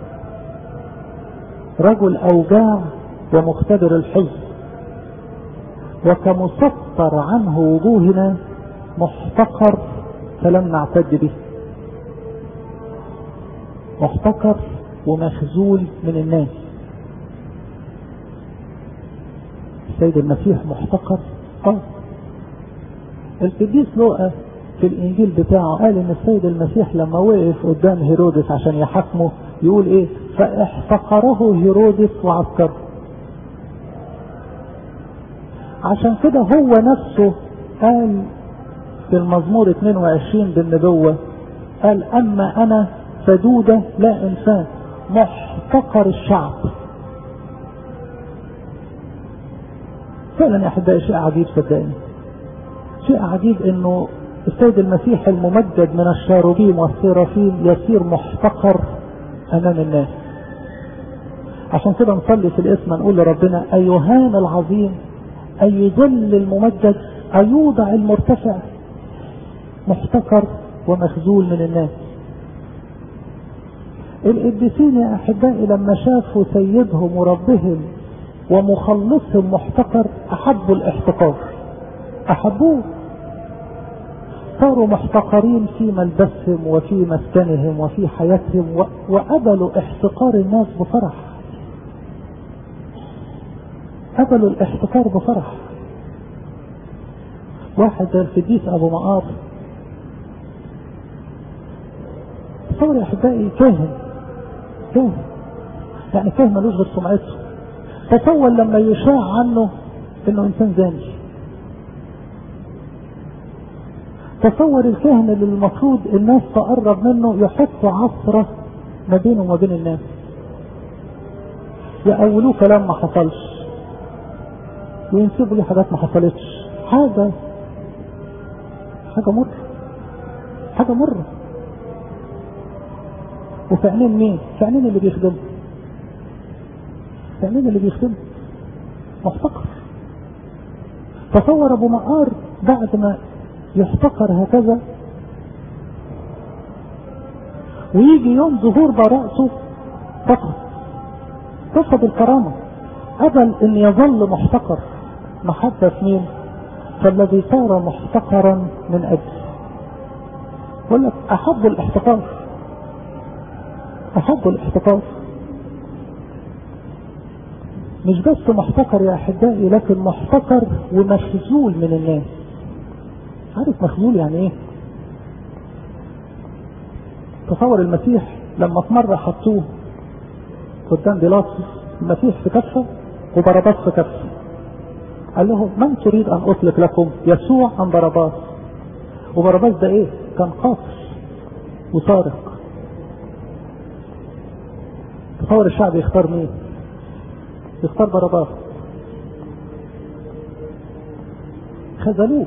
رجل أوجاع ومختبر الحزن وكمسطر عنه وجوهنا محتقر فلم نعتد به محتقر ومخزول من الناس السيد المسيح محتقر اه القديس لوقا في الانجيل بتاعه قال ان السيد المسيح لما وقف قدام هيرودس عشان يحاكمه يقول ايه فاحتقره هيرودس وعسكره عشان كده هو نفسه قال في المزمور 22 بالنبوة قال اما انا فدودة لا انسان محتقر الشعب فعلا يا احبائي شيء عجيب صدقني شيء عجيب انه السيد المسيح الممجد من الشاروبيم والسيرافيم يصير محتقر امام الناس عشان كده نصلي في الاسم نقول لربنا ايهان العظيم ايذل الممجد ايوضع المرتفع محتقر ومخذول من الناس القديسين يا احبائي لما شافوا سيدهم وربهم ومخلصهم محتقر احبوا الاحتقار احبوه صاروا محتقرين في ملبسهم وفي مسكنهم وفي حياتهم وقبلوا احتقار الناس بفرح قبلوا الاحتقار بفرح واحد زي القديس ابو مقار تصور يا احبائي كاهن كاهن يعني كاهن ملوش غير سمعته تصور لما يشاع عنه انه انسان زاني تصور الكاهن اللي المفروض الناس تقرب منه يحط عصرة ما بينه وما بين الناس يقولوه كلام ما حصلش وينسبوا لي حاجات ما حصلتش حاجة حاجة مرة حاجة مرة وفي عينين مين؟ في عينين اللي بيخدمه في عينين اللي بيخدمه محتقر تصور ابو مقار بعد ما يحتقر هكذا ويجي يوم ظهور برأسه فقط تفقد الكرامة قبل ان يظل محتقر محبة في مين فالذي صار محتقرا من اجل يقول لك احب الاحتقار احب الاحتقار مش بس محتقر يا احبائي لكن محتقر ومخزول من الناس عارف مخزول يعني ايه تصور المسيح لما في مرة حطوه قدام بيلاطس المسيح في كفه وبرباس في كفه قال لهم من تريد ان اطلق لكم يسوع ام برباس وبرباس ده ايه كان قاصر وسارق تصور الشعب يختار مين يختار برباس خذلوه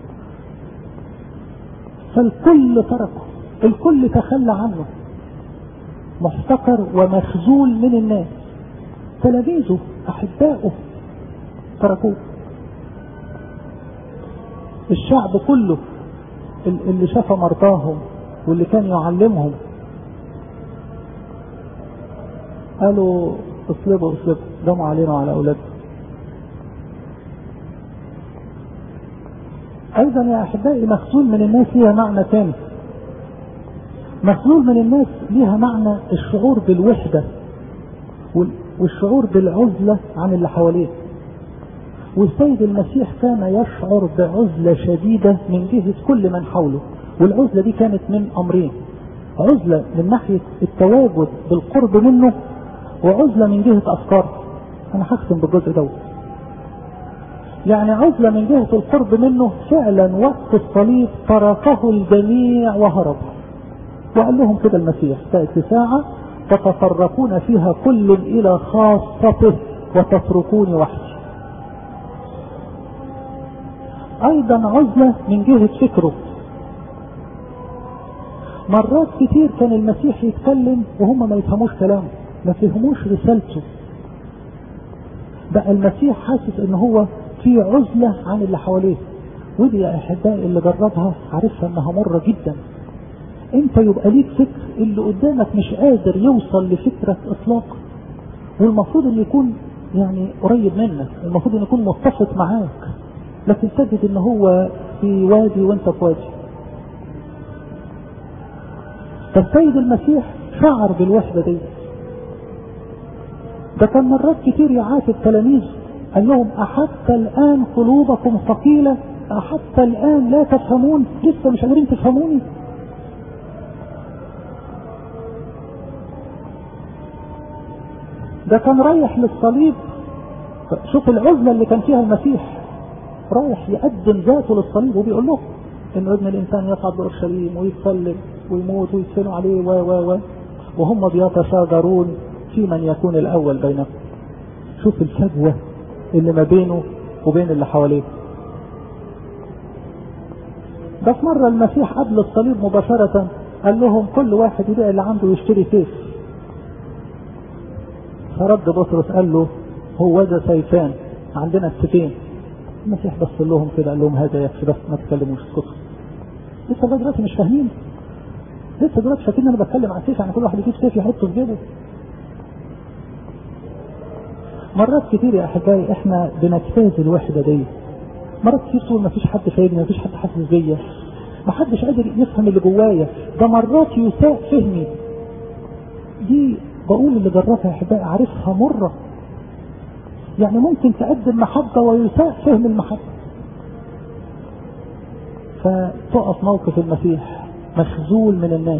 فالكل تركه الكل تخلى عنه محتقر ومخزول من الناس تلاميذه احبائه تركوه الشعب كله اللي شاف مرضاهم واللي كان يعلمهم قالوا اصلبوا اصلبوا دموا علينا وعلى اولادنا ايضا يا احبائي مخزول من الناس ليها معنى ثاني مخزول من الناس ليها معنى الشعور بالوحده والشعور بالعزله عن اللي حواليه والسيد المسيح كان يشعر بعزله شديده من جهه كل من حوله والعزله دي كانت من امرين عزله من ناحيه التواجد بالقرب منه وعزله من جهه افكاره انا هختم بالجزء دوت يعني عزلة من جهة القرب منه فعلا وقت الصليب تركه الجميع وهرب وقال لهم كده المسيح تأتي ساعة تتطرقون فيها كل إلى خاصته وتتركوني وحدي أيضا عزلة من جهة فكره مرات كتير كان المسيح يتكلم وهم ما يفهموش كلامه ما فهموش رسالته بقى المسيح حاسس ان هو في عزلة عن اللي حواليه ودي يا احبائي اللي جربها عارفها انها مرة جدا انت يبقى ليك فكر اللي قدامك مش قادر يوصل لفكرة اطلاقا والمفروض انه يكون يعني قريب منك المفروض انه يكون متفق معاك لكن تجد ان هو في وادي وانت في وادي فالسيد المسيح شعر بالوحدة دي ده كان مرات كتير يعاتب تلاميذه قال لهم أحتى الآن قلوبكم ثقيلة حتى الآن لا تفهمون لسه مش قادرين تفهموني ده كان رايح للصليب شوف العزلة اللي كان فيها المسيح رايح يقدم ذاته للصليب وبيقول له ان ابن الانسان يصعد لاورشليم ويتسلم ويموت ويدفنوا عليه و و و وهم بيتشاجرون في من يكون الاول بينهم شوف الفجوه اللي ما بينه وبين اللي حواليه ده في مره المسيح قبل الصليب مباشره قال لهم كل واحد يبيع اللي عنده يشتري سيف فرد بطرس قال له هو ذا سيفان عندنا السيفين المسيح بص لهم كده قال لهم هذا يكفي بس ما تكلموش اسكتوا لسه لغايه دلوقتي مش فاهمين لسه دلوقتي فاكرين انا بتكلم عن سيف يعني كل واحد يجيب سيف يحطه في جيبه مرات كتير يا احبائي احنا بنجتاز الوحده دي مرات كتير تقول ما فيش حد فاهمني ما فيش حد حاسس بيا ما حدش قادر يفهم اللي جوايا ده مرات يساء فهمي دي بقول اللي جربها يا احبائي عارفها مره يعني ممكن تقدم محبه ويساء فهم المحبه فتقف موقف المسيح مخزول من الناس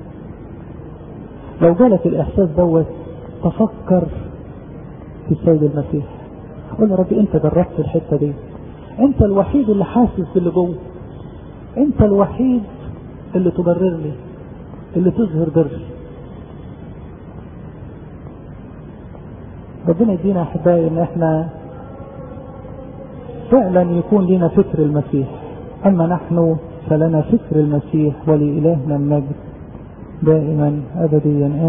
لو جالك الاحساس دوت تفكر في السيد المسيح قول يا ربي انت جربت الحته دي انت الوحيد اللي حاسس باللي جوه انت الوحيد اللي تبررني اللي تظهر بري ربنا يدينا احبائي ان احنا فعلا يكون لنا فكر المسيح اما نحن فلنا فكر المسيح ولإلهنا المجد دائما ابديا